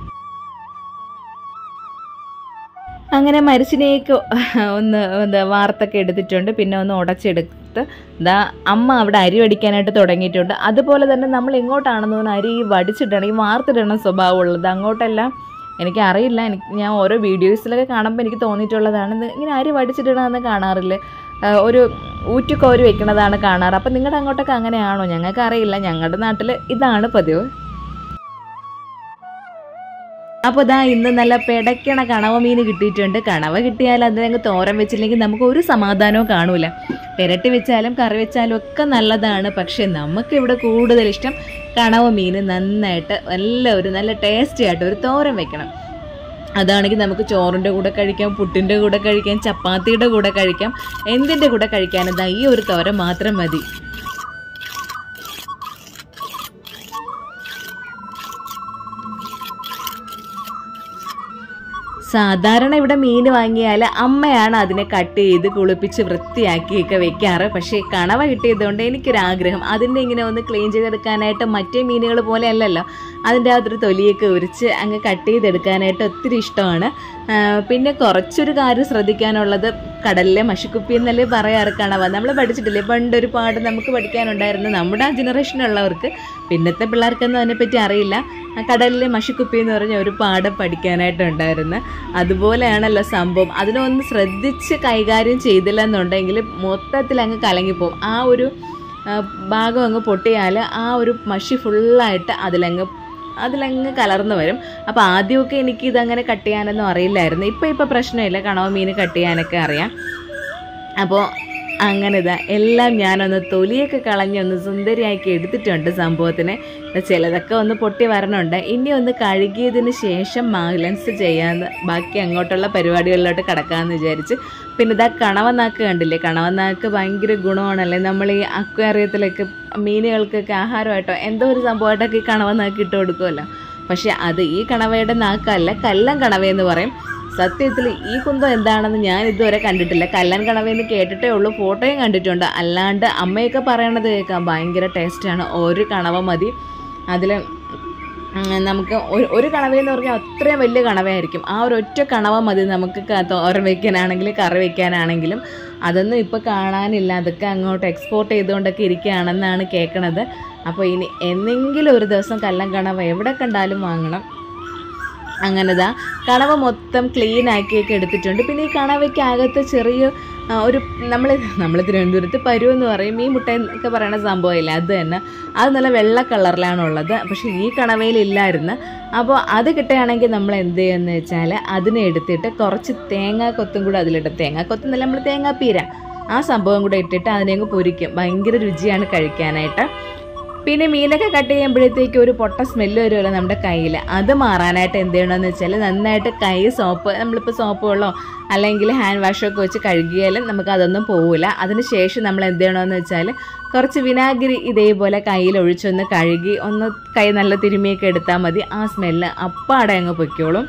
അങ്ങനെ മരിച്ചിനെയൊക്കെ ഒന്ന് എന്താ വാർത്തൊക്കെ എടുത്തിട്ടുണ്ട് പിന്നെ ഒന്ന് ഉടച്ചെടുത്ത് ദാ അമ്മ അവിടെ അരി വടിക്കാനായിട്ട് തുടങ്ങിയിട്ടുണ്ട് അതുപോലെ തന്നെ നമ്മൾ എങ്ങോട്ടാണെന്ന് തോന്നുന്നു അരി വടിച്ചിടണം ഈ വാർത്തിടണം സ്വഭാവമുള്ളത് അങ്ങോട്ടെല്ലാം എനിക്ക് അറിയില്ല എനിക്ക് ഞാൻ ഓരോ വീഡിയോസിലൊക്കെ കാണുമ്പോൾ എനിക്ക് തോന്നിയിട്ടുള്ളതാണ് ഇത് ഇങ്ങനെ അരി വടിച്ചിടണമെന്ന് കാണാറില്ലേ ആ, ഒരു ഊറ്റുകോരി വെക്കണതാണ് കാണാറ് അപ്പം നിങ്ങളുടെ അങ്ങോട്ടൊക്കെ അങ്ങനെയാണോ ഞങ്ങൾക്ക് അറിയില്ല ഞങ്ങളുടെ നാട്ടിൽ ഇതാണ് പതിവ് അപ്പോൾ ഇതാ ഇന്ന് നല്ല പെടക്കണ കണവ മീൻ കിട്ടിയിട്ടുണ്ട് കണവ കിട്ടിയാൽ അതിനങ്ങ് തോരൻ വെച്ചില്ലെങ്കിൽ നമുക്ക് ഒരു സമാധാനവും കാണൂല പെരട്ടി വെച്ചാലും കറി വെച്ചാലും ഒക്കെ നല്ലതാണ് പക്ഷെ നമുക്ക് ഇവിടെ കൂടുതൽ ഇഷ്ടം കണവ മീൻ നന്നായിട്ട് നല്ല ഒരു നല്ല ടേസ്റ്റി ആയിട്ട് ഒരു തോരൻ വെക്കണം അതാണെങ്കിൽ നമുക്ക് ചോറിൻ്റെ കൂടെ കഴിക്കാം പുട്ടിൻ്റെ കൂടെ കഴിക്കാം ചപ്പാത്തിയുടെ കൂടെ കഴിക്കാം എന്തിൻ്റെ കൂടെ കഴിക്കാനും ദാ ഈ ഒരു തോരൻ മാത്രം മതി സാധാരണ ഇവിടെ മീൻ വാങ്ങിയാൽ അമ്മയാണ് അതിനെ കട്ട് ചെയ്ത് കുളിപ്പിച്ച് വൃത്തിയാക്കിയൊക്കെ വെക്കാറ് പക്ഷേ കണവ കിട്ടിയതുകൊണ്ട് എനിക്കൊരാഗ്രഹം അതിൻ്റെ ഇങ്ങനെ ഒന്ന് ക്ലീൻ ചെയ്തെടുക്കാനായിട്ട് മറ്റേ മീനുകൾ പോലെ അല്ലല്ലോ അതിൻ്റെ അകത്തൊരു തൊലിയൊക്കെ ഉരിച്ച് അങ്ങ് കട്ട് ചെയ്തെടുക്കാനായിട്ട് ഒത്തിരി ഇഷ്ടമാണ് ആ, പിന്നെ കുറച്ചൊരു കാര്യം ശ്രദ്ധിക്കാനുള്ളത് കടലിലെ മഷിക്കുപ്പി എന്നല്ലേ പറയാറ് കണവ നമ്മൾ പഠിച്ചിട്ടില്ലേ പണ്ട് ഒരുപാട് നമുക്ക് പഠിക്കാനുണ്ടായിരുന്നു നമ്മുടെ ആ ജനറേഷനുള്ളവർക്ക് പിന്നത്തെ പിള്ളേർക്കൊന്നും അതിനെപ്പറ്റി അറിയില്ല ആ കടലിലെ മഷിക്കുപ്പി എന്ന് പറഞ്ഞ ഒരു പാഠം പഠിക്കാനായിട്ടുണ്ടായിരുന്നു അതുപോലെയാണല്ലോ സംഭവം അതിനൊന്ന് ശ്രദ്ധിച്ച് കൈകാര്യം ചെയ്തില്ല എന്നുണ്ടെങ്കിൽ മൊത്തത്തിൽ അങ്ങ് കലങ്ങിപ്പോവും ആ ഒരു ആ, ഭാഗം അങ്ങ് പൊട്ടിയാൽ ആ ഒരു മഷി ഫുള്ളായിട്ട് അതിലങ്ങ് അതിലങ്ങ് കലർന്നു വരും അപ്പോൾ ആദ്യമൊക്കെ എനിക്ക് ഇതങ്ങനെ കട്ട് ചെയ്യാനൊന്നും അറിയില്ലായിരുന്നു ഇപ്പോൾ ഇപ്പോൾ പ്രശ്നമില്ല കണവ മീൻ കട്ട് ചെയ്യാനൊക്കെ അറിയാം അപ്പോൾ അങ്ങനെ ഇതാ എല്ലാം ഞാനൊന്ന് തൊലിയൊക്കെ കളഞ്ഞൊന്ന് സുന്ദരിയാക്കി എടുത്തിട്ടുണ്ട് സംഭവത്തിന് ചിലതൊക്കെ ഒന്ന് പൊട്ടി വരണുണ്ട് ഇനി ഒന്ന് കഴുകിയതിന് ശേഷം ബാലൻസ് ചെയ്യാന്ന് ബാക്കി അങ്ങോട്ടുള്ള പരിപാടികളിലോട്ട് കിടക്കാമെന്ന് വിചാരിച്ച് പിന്നെ ഇതാ കണവനാക്ക് കണ്ടില്ലേ കണവനാക്ക് ഭയങ്കര ഗുണമാണല്ലേ നമ്മൾ ഈ അക്വേറിയത്തിലൊക്കെ മീനുകൾക്കൊക്കെ ആഹാരമായിട്ടോ എന്തോ ഒരു സംഭവമായിട്ടൊക്കെ ഈ കണവനാക്ക് ഇട്ട് കൊടുക്കുമല്ലോ പക്ഷെ അത് ഈ കണവയുടെ നാക്കല്ല കല്ലൻ കണവയെന്ന് പറയും സത്യത്തിൽ ഈ കുന്തം എന്താണെന്ന് ഞാൻ ഇതുവരെ കണ്ടിട്ടില്ല കല്ലൻ കണവയെന്ന് കേട്ടിട്ടേ ഉള്ളൂ ഫോട്ടോയും കണ്ടിട്ടുണ്ട് അല്ലാണ്ട് അമ്മയൊക്കെ പറയണത് കേൾക്കാം ഭയങ്കര ടേസ്റ്റാണ് ഒരു കണവ മതി അതിൽ നമുക്ക് ഒരു ഒരു കണവയെന്ന് പറഞ്ഞാൽ അത്രയും വലിയ കണവയായിരിക്കും ആ ഒരു ഒറ്റ കണവ മതി നമുക്ക് ക- തോരൻ വെക്കാനാണെങ്കിലും കറി വെക്കാനാണെങ്കിലും അതൊന്നും ഇപ്പോൾ കാണാനില്ല അതൊക്കെ അങ്ങോട്ട് എക്സ്പോർട്ട് ചെയ്തുകൊണ്ടൊക്കെ ഇരിക്കുകയാണെന്നാണ് കേൾക്കണത് അപ്പോൾ ഇനി എന്നെങ്കിലും ഒരു ദിവസം കല്ലൻ കണവ എവിടെ കണ്ടാലും വാങ്ങണം അങ്ങനെതാ കണവ മൊത്തം ക്ലീൻ ആക്കിയൊക്കെ എടുത്തിട്ടുണ്ട് പിന്നെ ഈ കണവയ്ക്ക് അകത്ത് ചെറിയ ആ, ഒരു നമ്മൾ നമ്മൾ തിരുവനന്തപുരത്ത് പരു എന്ന് പറയും ഈ മുട്ട എന്നൊക്കെ പറയുന്ന സംഭവമില്ല അത് തന്നെ അത് നല്ല വെള്ള കളറിലാണുള്ളത് പക്ഷേ ഈ കണവയിൽ ഇല്ലായിരുന്നു അപ്പോൾ അത് കിട്ടുകയാണെങ്കിൽ നമ്മൾ എന്ത് ചെയ്യുമെന്ന് വെച്ചാൽ അതിനെ എടുത്തിട്ട് കുറച്ച് തേങ്ങാക്കൊത്തും കൂടെ അതിലിടും തേങ്ങാക്കൊത്തും നല്ല നമ്മൾ തേങ്ങാപ്പീര ആ സംഭവം കൂടെ ഇട്ടിട്ട് അതിനെ അങ്ങ് പൊരിക്കും ഭയങ്കര രുചിയാണ് കഴിക്കാനായിട്ട് പിന്നെ മീനൊക്കെ കട്ട് ചെയ്യുമ്പോഴത്തേക്ക് ഒരു പൊട്ട സ്മെല്ല് വരുമല്ലോ നമ്മുടെ കയ്യിൽ അത് മാറാനായിട്ട് എന്ത് ചെയ്യണമെന്ന് വെച്ചാൽ നന്നായിട്ട് കൈ സോപ്പ് നമ്മളിപ്പോൾ സോപ്പ് വെള്ളമോ അല്ലെങ്കിൽ ഹാൻഡ് വാഷൊക്കെ വെച്ച് കഴുകിയാലും നമുക്ക് അതൊന്നും പോവില്ല അതിന് ശേഷം നമ്മൾ എന്ത് ചെയ്യണമെന്ന് വെച്ചാൽ കുറച്ച് വിനാഗിരി ഇതേപോലെ കയ്യിൽ ഒഴിച്ചൊന്ന് കഴുകി ഒന്ന് കൈ നല്ല തിരുമിയൊക്കെ എടുത്താൽ മതി ആ സ്മെല്ല് അപ്പാടെ അങ്ങ് പൊയ്ക്കോളും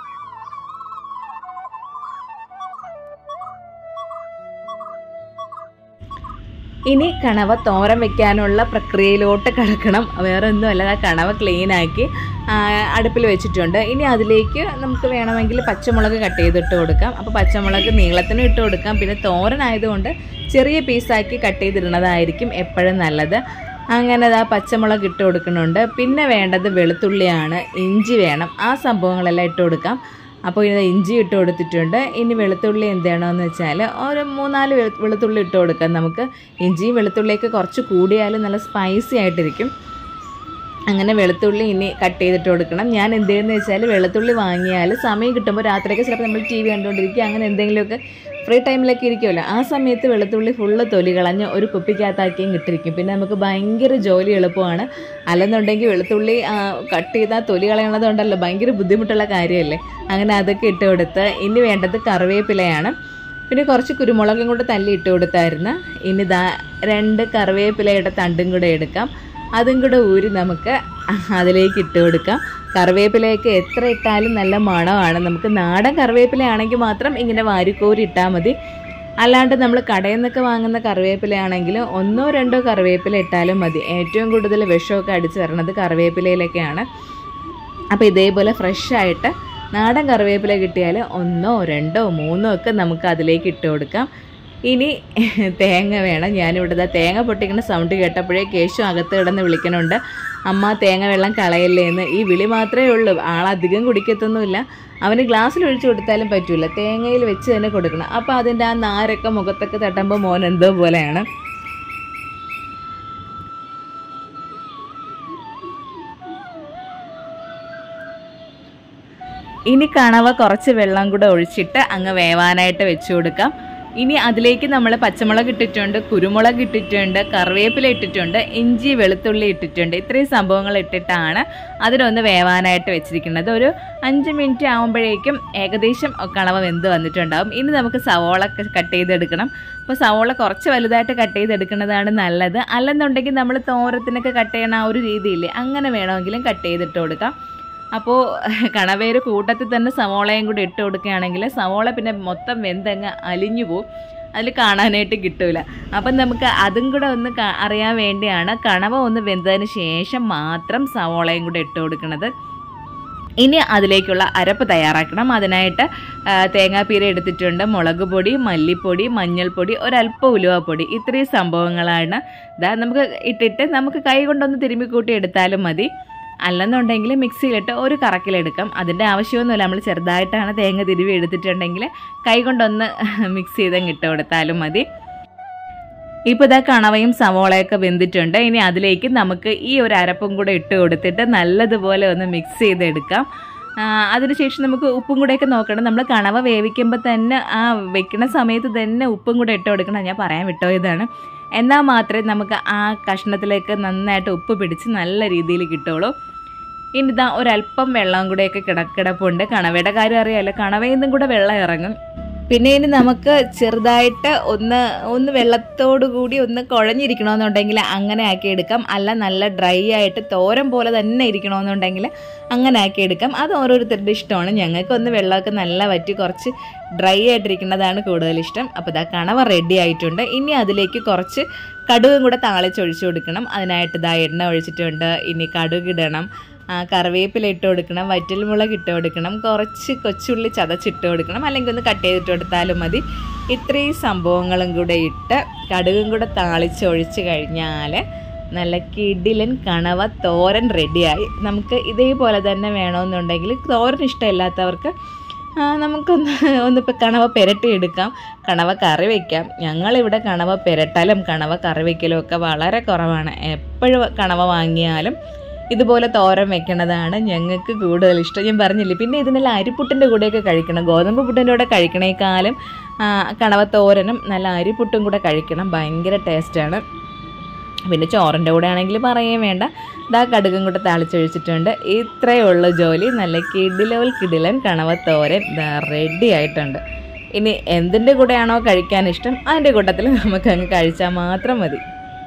ഇനി കണവ തോരൻ വെക്കാനുള്ള പ്രക്രിയയിലോട്ട് കിടക്കണം വേറെ ഒന്നുമല്ല ആ കണവ ക്ലീൻ ആക്കി ആ, അടുപ്പിൽ വെച്ചിട്ടുണ്ട് ഇനി അതിലേക്ക് നമുക്ക് വേണമെങ്കിൽ പച്ചമുളക് കട്ട് ചെയ്തിട്ട് കൊടുക്കാം അപ്പോൾ പച്ചമുളക് നീളത്തിന് ഇട്ട് കൊടുക്കാം പിന്നെ തോരനായതുകൊണ്ട് ചെറിയ പീസാക്കി കട്ട് ചെയ്തിടുന്നതായിരിക്കും എപ്പോഴും നല്ലത് അങ്ങനെ ആ പച്ചമുളക് ഇട്ട് കൊടുക്കുന്നുണ്ട് പിന്നെ വേണ്ടത് വെളുത്തുള്ളിയാണ് ഇഞ്ചി വേണം ആ സംഭവങ്ങളെല്ലാം ഇട്ട് കൊടുക്കാം അപ്പോൾ ഇത് ഇഞ്ചി ഇട്ട് കൊടുത്തിട്ടുണ്ട് ഇനി വെളുത്തുള്ളി എന്ത് ചെയ്യണമെന്ന് വെച്ചാൽ ഒരു മൂന്നാല് വെളു- വെളുത്തുള്ളി ഇട്ട് കൊടുക്കാം നമുക്ക് ഇഞ്ചിയും വെളുത്തുള്ളിയൊക്കെ കുറച്ച് കൂടിയാലും നല്ല സ്പൈസി ആയിട്ടിരിക്കും അങ്ങനെ വെളുത്തുള്ളി ഇനി കട്ട് ചെയ്തിട്ട് കൊടുക്കണം ഞാൻ എന്ത് ചെയ്യുന്നത് വെച്ചാൽ വെളുത്തുള്ളി വാങ്ങിയാൽ സമയം കിട്ടുമ്പോൾ രാത്രിയൊക്കെ ചിലപ്പോൾ നമ്മൾ ടി വി കണ്ടുകൊണ്ടിരിക്കുക അങ്ങനെ എന്തെങ്കിലുമൊക്കെ ഫ്രീ ടൈമിലൊക്കെ ഇരിക്കുമല്ലോ ആ സമയത്ത് വെളുത്തുള്ളി ഫുള്ള് തൊലി കളഞ്ഞ് ഒരു കുപ്പിക്കകത്താക്കിയും ഇട്ടിരിക്കും പിന്നെ നമുക്ക് ഭയങ്കര ജോലി എളുപ്പമാണ് അല്ലെന്നുണ്ടെങ്കിൽ വെളുത്തുള്ളി ആ, കട്ട് ചെയ്താൽ തൊലി കളയണതുണ്ടല്ലോ ഭയങ്കര ബുദ്ധിമുട്ടുള്ള കാര്യമല്ലേ അങ്ങനെ അതൊക്കെ ഇട്ട് കൊടുത്ത് ഇനി വേണ്ടത് കറിവേപ്പിലയാണ് പിന്നെ കുറച്ച് കുരുമുളകും കൂടെ തല്ലി ഇട്ട് കൊടുത്തായിരുന്നു ഇനി ദാ രണ്ട് കറിവേപ്പിലയുടെ തണ്ടും കൂടെ എടുക്കാം അതും കൂടെ ഊരി നമുക്ക് അതിലേക്ക് ഇട്ട് കൊടുക്കാം കറിവേപ്പിലയൊക്കെ എത്ര ഇട്ടാലും നല്ല മണമാണ് നമുക്ക് നാടൻ കറിവേപ്പിലയാണെങ്കിൽ മാത്രം ഇങ്ങനെ വാരിക്കോരി ഇട്ടാൽ മതി അല്ലാണ്ട് നമ്മൾ കടയിൽ നിന്നൊക്കെ വാങ്ങുന്ന കറിവേപ്പിലയാണെങ്കിൽ ഒന്നോ രണ്ടോ കറിവേപ്പില ഇട്ടാലും മതി ഏറ്റവും കൂടുതൽ വിഷമൊക്കെ അടിച്ച് വരണത് കറിവേപ്പിലയിലൊക്കെയാണ് അപ്പോൾ ഇതേപോലെ ഫ്രഷായിട്ട് നാടൻ കറിവേപ്പില കിട്ടിയാൽ ഒന്നോ രണ്ടോ മൂന്നോ ഒക്കെ നമുക്ക് അതിലേക്ക് ഇട്ട് കൊടുക്കാം ഇനി തേങ്ങ വേണം ഞാനിവിടെ ദാ തേങ്ങ പൊട്ടിക്കുന്ന സൗണ്ട് കേട്ടപ്പോഴേ കേശു അകത്ത് കിടന്ന് വിളിക്കണുണ്ട് അമ്മ തേങ്ങ വെള്ളം കളയല്ലേ എന്ന് ഈ വിളി മാത്രമേ ഉള്ളൂ ആളധികം കുടിക്കത്തൊന്നുമില്ല അവന് ഗ്ലാസ്സിൽ ഒഴിച്ചു കൊടുത്താലും പറ്റൂല തേങ്ങയിൽ വെച്ച് തന്നെ കൊടുക്കണം അപ്പോൾ അതിൻ്റെ ആ നാരൊക്കെ മുഖത്തൊക്കെ തട്ടുമ്പോൾ മോൻ എന്തോ പോലെയാണ് ഇനി കണവ കുറച്ച് വെള്ളം കൂടെ ഒഴിച്ചിട്ട് അങ്ങ് വേവാനായിട്ട് വെച്ച് കൊടുക്കാം ഇനി അതിലേക്ക് നമ്മൾ പച്ചമുളക് ഇട്ടിട്ടുണ്ട് കുരുമുളക് ഇട്ടിട്ടുണ്ട് കറിവേപ്പില ഇട്ടിട്ടുണ്ട് ഇഞ്ചി വെളുത്തുള്ളി ഇട്ടിട്ടുണ്ട് ഇത്രയും സംഭവങ്ങൾ ഇട്ടിട്ടാണ് അതിനൊന്ന് വേവാനായിട്ട് വെച്ചിരിക്കുന്നത് ഒരു അഞ്ച് മിനിറ്റ് ആകുമ്പോഴേക്കും ഏകദേശം കണവ വെന്ത് വന്നിട്ടുണ്ടാവും ഇനി നമുക്ക് സവോള കട്ട് ചെയ്തെടുക്കണം അപ്പോൾ സവോള കുറച്ച് വലുതായിട്ട് കട്ട് ചെയ്തെടുക്കുന്നതാണ് നല്ലത് അല്ലെന്നുണ്ടെങ്കിൽ നമ്മൾ തോരത്തിനൊക്കെ കട്ട് ചെയ്യണ ആ ഒരു രീതിയില്ലേ അങ്ങനെ വേണമെങ്കിലും കട്ട് ചെയ്തിട്ട് കൊടുക്കാം അപ്പോൾ കണവേര് കൂട്ടത്തിൽ തന്നെ സവോളയും കൂടി ഇട്ട് കൊടുക്കുകയാണെങ്കിൽ സവോള പിന്നെ മൊത്തം വെന്തങ്ങ് അലിഞ്ഞു പോവും അതിൽ കാണാനായിട്ട് കിട്ടൂല അപ്പം നമുക്ക് അതും കൂടെ ഒന്ന് ക- അറിയാൻ വേണ്ടിയാണ് കണവ ഒന്ന് വെന്തതിന് ശേഷം മാത്രം സവോളയും കൂടെ ഇട്ട് കൊടുക്കുന്നത് ഇനി അതിലേക്കുള്ള അരപ്പ് തയ്യാറാക്കണം അതിനായിട്ട് ആ, തേങ്ങാപ്പീര എടുത്തിട്ടുണ്ട് മുളക് പൊടി മല്ലിപ്പൊടി മഞ്ഞൾപ്പൊടി ഒരല്പം ഉലുവപ്പൊടി ഇത്രയും സംഭവങ്ങളാണ് ഇതാ നമുക്ക് ഇട്ടിട്ട് നമുക്ക് കൈ കൊണ്ടൊന്ന് തിരുമ്മി കൂട്ടി എടുത്താലും മതി അല്ലെന്നുണ്ടെങ്കിൽ മിക്സിയിലിട്ട് ഒരു കറക്കിലെടുക്കാം അതിൻ്റെ ആവശ്യമൊന്നുമില്ല നമ്മൾ ചെറുതായിട്ടാണ് തേങ്ങ തിരുവി എടുത്തിട്ടുണ്ടെങ്കിൽ കൈ കൊണ്ടൊന്ന് മിക്സ് ചെയ്തങ്ങ് ഇട്ട് കൊടുത്താലും മതി ഇപ്പോൾ ഇതാ കണവയും സവോളയൊക്കെ വെന്തിട്ടുണ്ട് ഇനി അതിലേക്ക് നമുക്ക് ഈ ഒരു അരപ്പും കൂടെ ഇട്ട് കൊടുത്തിട്ട് നല്ലതുപോലെ ഒന്ന് മിക്സ് ചെയ്തെടുക്കാം ആ, അതിനുശേഷം നമുക്ക് ഉപ്പും കൂടെയൊക്കെ നോക്കണം നമ്മൾ കണവ വേവിക്കുമ്പോൾ തന്നെ ആ വെക്കുന്ന സമയത്ത് തന്നെ ഉപ്പും കൂടെ ഇട്ട് കൊടുക്കണം ഞാൻ പറയാൻ വിട്ടുപോയതാണ് എന്നാൽ മാത്രമേ നമുക്ക് ആ കഷ്ണത്തിലേക്ക് നന്നായിട്ട് ഉപ്പ് പിടിച്ച് നല്ല രീതിയിൽ കിട്ടുള്ളൂ ഇനി ഇതാ ഒരല്പം വെള്ളം കൂടെയൊക്കെ കിട കിടപ്പുണ്ട് കണവയുടെ കാര്യം അറിയാമല്ലോ കണവയിൽ നിന്നും കൂടെ വെള്ളം ഇറങ്ങും പിന്നെ ഇനി നമുക്ക് ചെറുതായിട്ട് ഒന്ന് ഒന്ന് വെള്ളത്തോടു കൂടി ഒന്ന് കുഴഞ്ഞിരിക്കണമെന്നുണ്ടെങ്കിൽ അങ്ങനെ ആക്കി എടുക്കാം അല്ല നല്ല ഡ്രൈ ആയിട്ട് തോരൻ പോലെ തന്നെ ഇരിക്കണമെന്നുണ്ടെങ്കിൽ അങ്ങനെ ആക്കി എടുക്കാം അത് ഓരോരുത്തരുടെ ഇഷ്ടമാണ് ഞങ്ങൾക്ക് ഒന്ന് വെള്ളമൊക്കെ നല്ല വറ്റി കുറച്ച് ഡ്രൈ ആയിട്ടിരിക്കുന്നതാണ് കൂടുതൽ ഇഷ്ടം അപ്പോൾ ഇതാ കണവ റെഡി ആയിട്ടുണ്ട് ഇനി അതിലേക്ക് കുറച്ച് കടുകും കൂടെ താളിച്ചൊഴിച്ചു കൊടുക്കണം അതിനായിട്ട് ഇതാ എണ്ണ ഒഴിച്ചിട്ടുണ്ട് ഇനി കടുക് ഇടണം ആ, കറിവേപ്പില ഇട്ട് കൊടുക്കണം വറ്റൽമുളക് ഇട്ട് കൊടുക്കണം കുറച്ച് കൊച്ചുള്ളി ചതച്ചിട്ട് കൊടുക്കണം അല്ലെങ്കിൽ ഒന്ന് കട്ട് ചെയ്തിട്ട് കൊടുത്താലും മതി ഇത്രയും സംഭവങ്ങളും കൂടെ ഇട്ട് കടുകും കൂടെ താളിച്ചൊഴിച്ച് കഴിഞ്ഞാൽ നല്ല കിടിലൻ കണവ തോരൻ റെഡിയായി നമുക്ക് ഇതേപോലെ തന്നെ വേണമെന്നുണ്ടെങ്കിൽ തോരൻ ഇഷ്ടമില്ലാത്തവർക്ക് ആ, നമുക്കൊന്ന് ഒന്നിപ്പോൾ കണവ പെരട്ടി എടുക്കാം കണവ കറി വയ്ക്കാം ഞങ്ങളിവിടെ കണവ പെരട്ടലും കണവ കറി വയ്ക്കലും ഒക്കെ വളരെ കുറവാണ് എപ്പോഴും കണവ വാങ്ങിയാലും ഇതുപോലെ തോരൻ വെക്കണതാണ് ഞങ്ങൾക്ക് കൂടുതൽ ഇഷ്ടം ഞാൻ പറഞ്ഞില്ലേ പിന്നെ ഇതിനെല്ലാം അരിപ്പുട്ടിൻ്റെ കൂടെയൊക്കെ കഴിക്കണം ഗോതമ്പ് പുട്ടിൻ്റെ കൂടെ കഴിക്കണേക്കാളും ആ, കണവ തോരനും നല്ല അരിപ്പുട്ടും കൂടെ കഴിക്കണം ഭയങ്കര ടേസ്റ്റാണ് പിന്നെ ചോറിൻ്റെ കൂടെ ആണെങ്കിൽ പറയുകയും വേണ്ട ദാ കടുകും കൂടെ താളിച്ചൊഴിച്ചിട്ടുണ്ട് ഇത്രയേ ഉള്ളൂ ജോലി നല്ല കിടിലോൽ കിടിലൻ കണവ തോരൻ ദാ റെഡി ആയിട്ടുണ്ട് ഇനി എന്തിൻ്റെ കൂടെയാണോ കഴിക്കാൻ ഇഷ്ടം അതിൻ്റെ കൂട്ടത്തിൽ നമുക്ക് അങ്ങ് കഴിച്ചാൽ മാത്രം മതി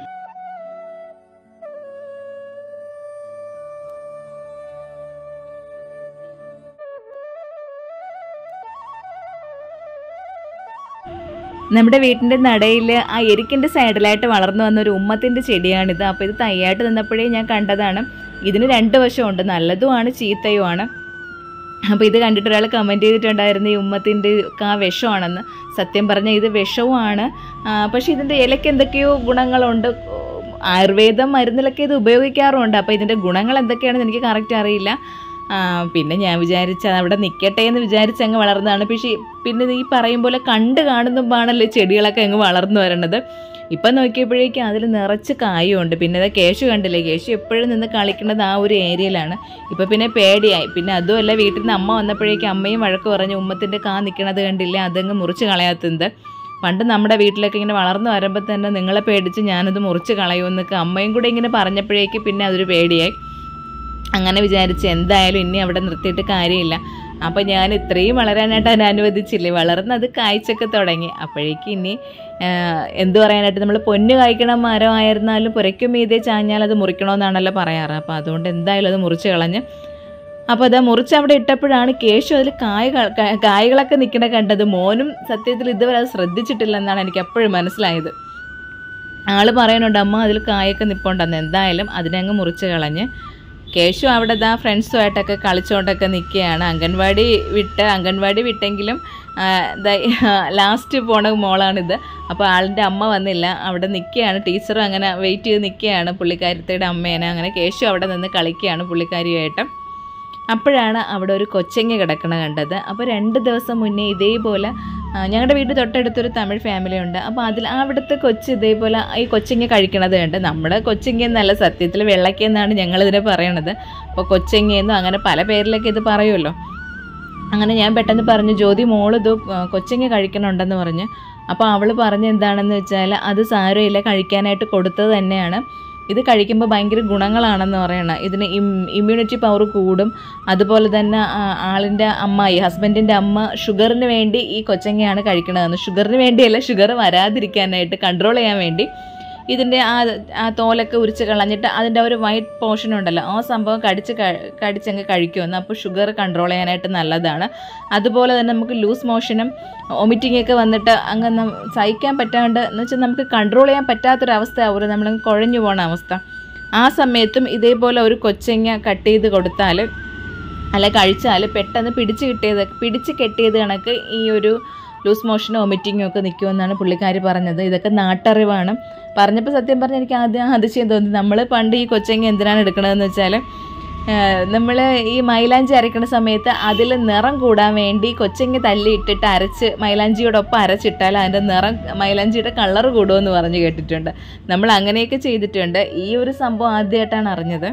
നമ്മുടെ വീട്ടിൻ്റെ നടയിൽ ആ എരിക്കിൻ്റെ സൈഡിലായിട്ട് വളർന്നു വന്ന ഒരു ഉമ്മത്തിൻ്റെ ചെടിയാണിത് അപ്പോൾ ഇത് തയ്യായിട്ട് നിന്നപ്പോഴേ ഞാൻ കണ്ടതാണ് ഇതിന് രണ്ട് വശമുണ്ട് നല്ലതുമാണ് ചീത്തയുമാണ് അപ്പോൾ ഇത് കണ്ടിട്ട് ഒരാൾ കമൻറ്റ് ചെയ്തിട്ടുണ്ടായിരുന്നു ഈ ഉമ്മത്തിൻ്റെ ആ വിഷമാണെന്ന് സത്യം പറഞ്ഞാൽ ഇത് വിഷവുമാണ് ആ, പക്ഷേ ഇതിൻ്റെ ഇലയ്ക്ക് എന്തൊക്കെയോ ഗുണങ്ങളുണ്ട് ആയുർവേദം മരുന്നിലൊക്കെ ഇത് ഉപയോഗിക്കാറുണ്ട് അപ്പോൾ ഇതിൻ്റെ ഗുണങ്ങൾ എന്തൊക്കെയാണെന്ന് എനിക്ക് കറക്റ്റ് അറിയില്ല ആ, പിന്നെ ഞാൻ വിചാരിച്ച അവിടെ നിൽക്കട്ടെ എന്ന് വിചാരിച്ച് അങ്ങ് വളർന്നതാണ് പക്ഷേ പിന്നെ ഈ പറയും പോലെ കണ്ട് കാണുന്നുമ്പാണല്ലോ ഈ ചെടികളൊക്കെ അങ്ങ് വളർന്നു വരണത് ഇപ്പം നോക്കിയപ്പോഴേക്കും അതിൽ നിറച്ച് കായുണ്ട് പിന്നെ അത് കേശു കണ്ടില്ലേ കേശു എപ്പോഴും നിന്ന് കളിക്കുന്നത് ആ ഒരു ഏരിയയിലാണ് ഇപ്പം പിന്നെ പേടിയായി പിന്നെ അതുമല്ല വീട്ടിൽ നിന്ന് അമ്മ വന്നപ്പോഴേക്കും അമ്മയും വഴക്ക് പറഞ്ഞു ഉമ്മത്തിൻ്റെ കാ നിൽക്കണത് കണ്ടില്ല അതങ്ങ് മുറിച്ച് കളയാത്തത് പണ്ട് നമ്മുടെ വീട്ടിലൊക്കെ ഇങ്ങനെ വളർന്നു വരുമ്പോൾ തന്നെ നിങ്ങളെ പേടിച്ച് ഞാനത് മുറിച്ച് കളയുമെന്നൊക്കെ അമ്മയും കൂടെ ഇങ്ങനെ പറഞ്ഞപ്പോഴേക്ക് പിന്നെ അതൊരു പേടിയായി അങ്ങനെ വിചാരിച്ച് എന്തായാലും ഇനി അവിടെ നിർത്തിയിട്ട് കാര്യമില്ല അപ്പോൾ ഞാൻ ഇത്രയും വളരാനായിട്ട് അതിനെ അനുവദിച്ചില്ലേ വളർന്ന് അത് കായ്ച്ചൊക്കെ തുടങ്ങി അപ്പോഴേക്കും ഇനി ആ, എന്ത് പറയാനായിട്ട് നമ്മൾ പൊന്ന് കായ്ക്കണ മരമായിരുന്നാലും പുരയ്ക്കും മീതെ ചാഞ്ഞാൽ അത് മുറിക്കണമെന്നാണല്ലോ പറയാറ് അപ്പോൾ അതുകൊണ്ട് എന്തായാലും അത് മുറിച്ച് കളഞ്ഞ് അപ്പോൾ അത് മുറിച്ച് അവിടെ ഇട്ടപ്പോഴാണ് കേശു അതിൽ കായകൾ കാ- കായ്കളൊക്കെ നിൽക്കണ കണ്ടത് മോനും സത്യത്തിൽ ഇതുവരെ അത് ശ്രദ്ധിച്ചിട്ടില്ലെന്നാണ് എനിക്ക് എപ്പോഴും മനസ്സിലായത് ആള് പറയുന്നുണ്ട് അമ്മ അതിൽ കായൊക്കെ നിപ്പുണ്ടെന്ന് എന്തായാലും അതിനെ അങ്ങ് മുറിച്ച് കളഞ്ഞ് കേശു അവിടെ ദാ ഫ്രണ്ട്സുമായിട്ടൊക്കെ കളിച്ചുകൊണ്ടൊക്കെ നിൽക്കുകയാണ് അംഗൻവാടി വിട്ട് അംഗൻവാടി വിട്ടെങ്കിലും ലാസ്റ്റ് പോണ മോളാണിത് അപ്പോൾ ആളിൻ്റെ അമ്മ വന്നില്ല അവിടെ നിൽക്കുകയാണ് ടീച്ചറും അങ്ങനെ വെയിറ്റ് ചെയ്ത് നിൽക്കുകയാണ് പുള്ളിക്കാരത്തിയുടെ അമ്മേനെ അങ്ങനെ കേശു അവിടെ നിന്ന് കളിക്കുകയാണ് പുള്ളിക്കാരിയുമായിട്ട് അപ്പോഴാണ് അവിടെ ഒരു കൊച്ചങ്ങ കിടക്കണ കണ്ടത് അപ്പോൾ രണ്ട് ദിവസം മുന്നേ ഇതേപോലെ ആ, ഞങ്ങളുടെ വീട് തൊട്ടടുത്തൊരു തമിഴ് ഫാമിലി ഉണ്ട് അപ്പോൾ അതിൽ അവിടുത്തെ കൊച്ച് ഇതേപോലെ ഈ കൊച്ചങ്ങ കഴിക്കണത് കണ്ട് നമ്മുടെ കൊച്ചങ്ങ എന്നല്ല സത്യത്തിൽ വെള്ളയ്ക്ക എന്നാണ് ഞങ്ങളിതിനെ പറയണത് അപ്പോൾ കൊച്ചങ്ങയെന്നും അങ്ങനെ പല പേരിലൊക്കെ ഇത് പറയുമല്ലോ അങ്ങനെ ഞാൻ പെട്ടെന്ന് പറഞ്ഞു ജ്യോതി മോള് ഇത് കൊച്ചങ്ങ കഴിക്കണുണ്ടെന്ന് പറഞ്ഞ് അപ്പോൾ അവൾ പറഞ്ഞ എന്താണെന്ന് വെച്ചാൽ അത് സാരമില്ല കഴിക്കാനായിട്ട് കൊടുത്തത് തന്നെയാണ് ഇത് കഴിക്കുമ്പോൾ ഭയങ്കര ഗുണങ്ങളാണെന്ന് പറയണം ഇതിന് ഇമ്മ്യൂണിറ്റി പവർ കൂടും അതുപോലെ തന്നെ ആ, ആളിൻ്റെ അമ്മായി ഹസ്ബൻഡിൻ്റെ അമ്മ ഷുഗറിന് വേണ്ടി ഈ കൊച്ചങ്ങയാണ് കഴിക്കണതെന്ന് ഷുഗറിന് വേണ്ടിയല്ല ഷുഗർ വരാതിരിക്കാനായിട്ട് കൺട്രോൾ ചെയ്യാൻ വേണ്ടി ഇതിൻ്റെ ആ ആ തോലൊക്കെ ഉരിച്ച് കളഞ്ഞിട്ട് അതിൻ്റെ ഒരു വൈറ്റ് പോർഷൻ ഉണ്ടല്ലോ ആ സംഭവം കടിച്ച് ക- കടിച്ചങ്ങ് കഴിക്കുമെന്ന് അപ്പോൾ ഷുഗർ കൺട്രോൾ ചെയ്യാനായിട്ട് നല്ലതാണ് അതുപോലെ തന്നെ നമുക്ക് ലൂസ് മോഷനും ഒമിറ്റിംഗ് ഒക്കെ വന്നിട്ട് അങ്ങ് നം- സഹിക്കാൻ പറ്റാണ്ട് എന്ന് വെച്ചാൽ നമുക്ക് കൺട്രോൾ ചെയ്യാൻ പറ്റാത്തൊരവസ്ഥ ആവും നമ്മളങ്ങ് കുഴഞ്ഞു പോണ അവസ്ഥ ആ സമയത്തും ഇതേപോലെ ഒരു കൊച്ചങ്ങ കട്ട് ചെയ്ത് കൊടുത്താൽ അല്ല കഴിച്ചാൽ പെട്ടെന്ന് പിടിച്ച് കിട്ടിയത് പിടിച്ച് കെട്ടിയത് കണക്ക് ഈ ഒരു ലൂസ് മോഷനും വൊമിറ്റിങ്ങും ഒക്കെ നിൽക്കുമെന്നാണ് പുള്ളിക്കാരി പറഞ്ഞത് ഇതൊക്കെ നാട്ടറിവാണ് പറഞ്ഞപ്പോൾ സത്യം പറഞ്ഞാൽ എനിക്ക് ആദ്യം അതിശയം തോന്നി നമ്മൾ പണ്ട് ഈ കൊച്ചങ്ങ എന്തിനാണ് എടുക്കണതെന്ന് വെച്ചാൽ നമ്മൾ ഈ മൈലാഞ്ചി അരയ്ക്കുന്ന സമയത്ത് അതിൽ നിറം കൂടാൻ വേണ്ടി കൊച്ചങ്ങ തല്ലി ഇട്ടിട്ട് അരച്ച് മൈലാഞ്ചിയോടൊപ്പം അരച്ചിട്ടാൽ അതിൻ്റെ നിറം മൈലാഞ്ചിയുടെ കളർ കൂടുമെന്ന് പറഞ്ഞ് കേട്ടിട്ടുണ്ട് നമ്മൾ അങ്ങനെയൊക്കെ ചെയ്തിട്ടുണ്ട് ഈ ഒരു സംഭവം ആദ്യമായിട്ടാണ് അറിഞ്ഞത്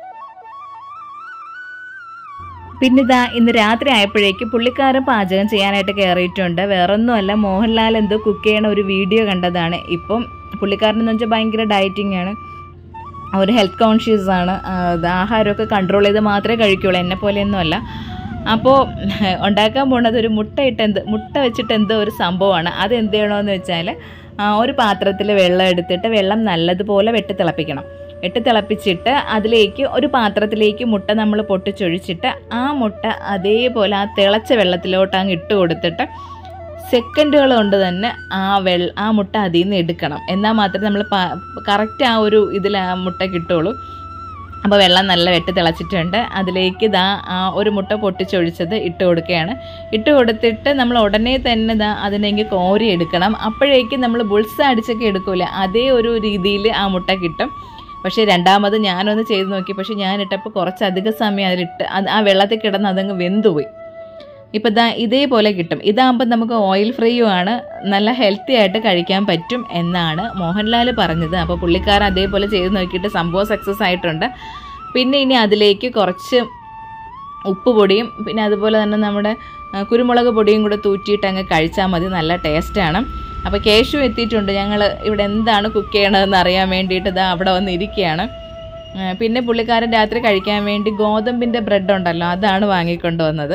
പിന്നെ ഇതാ ഇന്ന് രാത്രി ആയപ്പോഴേക്ക് പുള്ളിക്കാരൻ പാചകം ചെയ്യാനായിട്ട് കയറിയിട്ടുണ്ട് വേറൊന്നുമല്ല മോഹൻലാൽ എന്തോ കുക്ക് ചെയ്യണ ഒരു വീഡിയോ കണ്ടതാണ് ഇപ്പം പുള്ളിക്കാരൻ എന്ന് വെച്ചാൽ ഭയങ്കര ഡയറ്റിംഗ് ആണ് ഒരു ഹെൽത്ത് കോൺഷ്യസ് ആണ് ആ, ഇത് ആഹാരമൊക്കെ കൺട്രോൾ ചെയ്ത് മാത്രമേ കഴിക്കുള്ളൂ എന്നെ പോലെയൊന്നുമല്ല അപ്പോൾ ഉണ്ടാക്കാൻ പോണത് ഒരു മുട്ട ഇട്ട് എന്ത് മുട്ട വെച്ചിട്ട് എന്തോ ഒരു സംഭവമാണ് അത് എന്ത് ചെയ്യണമെന്ന് വെച്ചാൽ ആ, ഒരു പാത്രത്തിൽ വെള്ളം എടുത്തിട്ട് വെള്ളം നല്ലതുപോലെ വെട്ടി തിളപ്പിക്കണം വെട്ടി തിളപ്പിച്ചിട്ട് അതിലേക്ക് ഒരു പാത്രത്തിലേക്ക് മുട്ട നമ്മൾ പൊട്ടിച്ചൊഴിച്ചിട്ട് ആ മുട്ട അതേപോലെ ആ തിളച്ച വെള്ളത്തിലോട്ട് അങ്ങ് ഇട്ട് കൊടുത്തിട്ട് സെക്കൻഡുകൾ കൊണ്ട് തന്നെ ആ വെള്ള ആ മുട്ട അതിൽ നിന്ന് എടുക്കണം എന്നാൽ മാത്രമേ നമ്മൾ കറക്റ്റ് ആ ഒരു ഇതിൽ ആ മുട്ട കിട്ടുള്ളൂ അപ്പോൾ വെള്ളം നല്ല വെട്ടി തിളച്ചിട്ടുണ്ട് അതിലേക്ക് ഇതാ ആ ഒരു മുട്ട പൊട്ടിച്ചൊഴിച്ചത് ഇട്ട് കൊടുക്കുകയാണ് ഇട്ട് കൊടുത്തിട്ട് നമ്മൾ ഉടനെ തന്നെ ഇതാ അതിനെങ്കിൽ കോരി എടുക്കണം അപ്പോഴേക്കും നമ്മൾ ബുൾസ് അടിച്ചൊക്കെ എടുക്കൂല അതേ ഒരു രീതിയിൽ ആ മുട്ട കിട്ടും പക്ഷേ രണ്ടാമത് ഞാനൊന്ന് ചെയ്ത് നോക്കി പക്ഷേ ഞാനിട്ടപ്പോൾ കുറച്ചധികം സമയം അതിലിട്ട് അത് ആ വെള്ളത്തിൽ കിടന്ന് അതങ്ങ് വെന്തുപോയി ഇപ്പം ഇതാ ഇതേപോലെ കിട്ടും ഇതാകുമ്പോൾ നമുക്ക് ഓയിൽ ഫ്രീയും ആണ് നല്ല ഹെൽത്തി ആയിട്ട് കഴിക്കാൻ പറ്റും എന്നാണ് മോഹൻലാൽ പറഞ്ഞത് അപ്പോൾ പുള്ളിക്കാരൻ അതേപോലെ ചെയ്ത് നോക്കിയിട്ട് സംഭവം സക്സസ് ആയിട്ടുണ്ട് പിന്നെ ഇനി അതിലേക്ക് കുറച്ച് ഉപ്പ് പൊടിയും പിന്നെ അതുപോലെ തന്നെ നമ്മുടെ ആ, കുരുമുളക് പൊടിയും കൂടെ തൂറ്റിയിട്ട് അങ്ങ് കഴിച്ചാൽ മതി നല്ല ടേസ്റ്റാണ് അപ്പോൾ കേശു എത്തിയിട്ടുണ്ട് ഞങ്ങൾ ഇവിടെ എന്താണ് കുക്ക് ചെയ്യണതെന്ന് അറിയാൻ വേണ്ടിയിട്ട് ഇതാ അവിടെ വന്ന് ഇരിക്കുകയാണ് ആ, പിന്നെ പുള്ളിക്കാരൻ രാത്രി കഴിക്കാൻ വേണ്ടി ഗോതമ്പിൻ്റെ ബ്രെഡ് ഉണ്ടല്ലോ അതാണ് വാങ്ങിക്കൊണ്ട് വന്നത്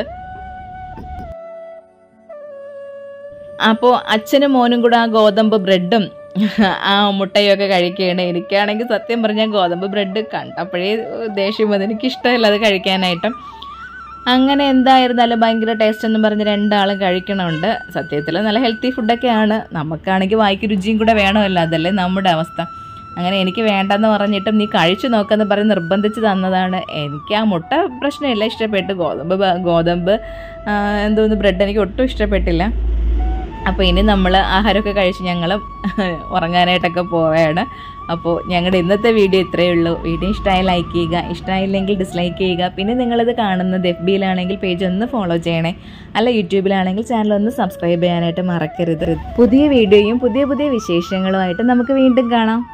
അപ്പോൾ അച്ഛനും മോനും കൂടെ ആ ഗോതമ്പ് ബ്രെഡും ആ മുട്ടയും ഒക്കെ കഴിക്കുകയാണ് എനിക്കാണെങ്കിൽ സത്യം പറഞ്ഞാൽ ഗോതമ്പ് ബ്രെഡ് കണ്ടപ്പോഴേ ദേഷ്യം വന്നു എനിക്കിഷ്ടമല്ല അത് കഴിക്കാനായിട്ടും അങ്ങനെ എന്തായിരുന്നാലും ഭയങ്കര ടേസ്റ്റ് എന്ന് പറഞ്ഞ് രണ്ടാളും കഴിക്കണമുണ്ട് സത്യത്തിൽ നല്ല ഹെൽത്തി ഫുഡൊക്കെയാണ് നമുക്കാണെങ്കിൽ വായിക്ക് രുചിയും കൂടെ വേണമല്ലോ അതല്ലേ നമ്മുടെ അവസ്ഥ അങ്ങനെ എനിക്ക് വേണ്ടെന്ന് പറഞ്ഞിട്ടും നീ കഴിച്ചു നോക്കെന്ന് പറഞ്ഞ് നിർബന്ധിച്ച് തന്നതാണ് എനിക്ക് ആ മുട്ട പ്രശ്നമില്ല ഇഷ്ടപ്പെട്ടു ഗോതമ്പ് ബ- ഗോതമ്പ് ആ, എന്തോന്ന് ബ്രെഡ് എനിക്ക് ഒട്ടും ഇഷ്ടപ്പെട്ടില്ല അപ്പോൾ ഇനി നമ്മൾ ആഹാരമൊക്കെ കഴിച്ച് ഞങ്ങൾ ഉറങ്ങാനായിട്ടൊക്കെ പോവുകയാണ് അപ്പോൾ ഞങ്ങളുടെ ഇന്നത്തെ വീഡിയോ ഇത്രയേ ഉള്ളൂ വീഡിയോ ഇഷ്ടമായി ലൈക്ക് ചെയ്യുക ഇഷ്ടമായില്ലെങ്കിൽ ഡിസ്ലൈക്ക് ചെയ്യുക പിന്നെ നിങ്ങളിത് കാണുന്നത് എഫ് ബിയിലാണെങ്കിൽ പേജ് ഒന്ന് ഫോളോ ചെയ്യണേ അല്ല യൂട്യൂബിലാണെങ്കിൽ ചാനൽ ഒന്ന് സബ്സ്ക്രൈബ് ചെയ്യാനായിട്ട് മറക്കരുത് പുതിയ വീഡിയോയും പുതിയ പുതിയ വിശേഷങ്ങളുമായിട്ട് നമുക്ക് വീണ്ടും കാണാം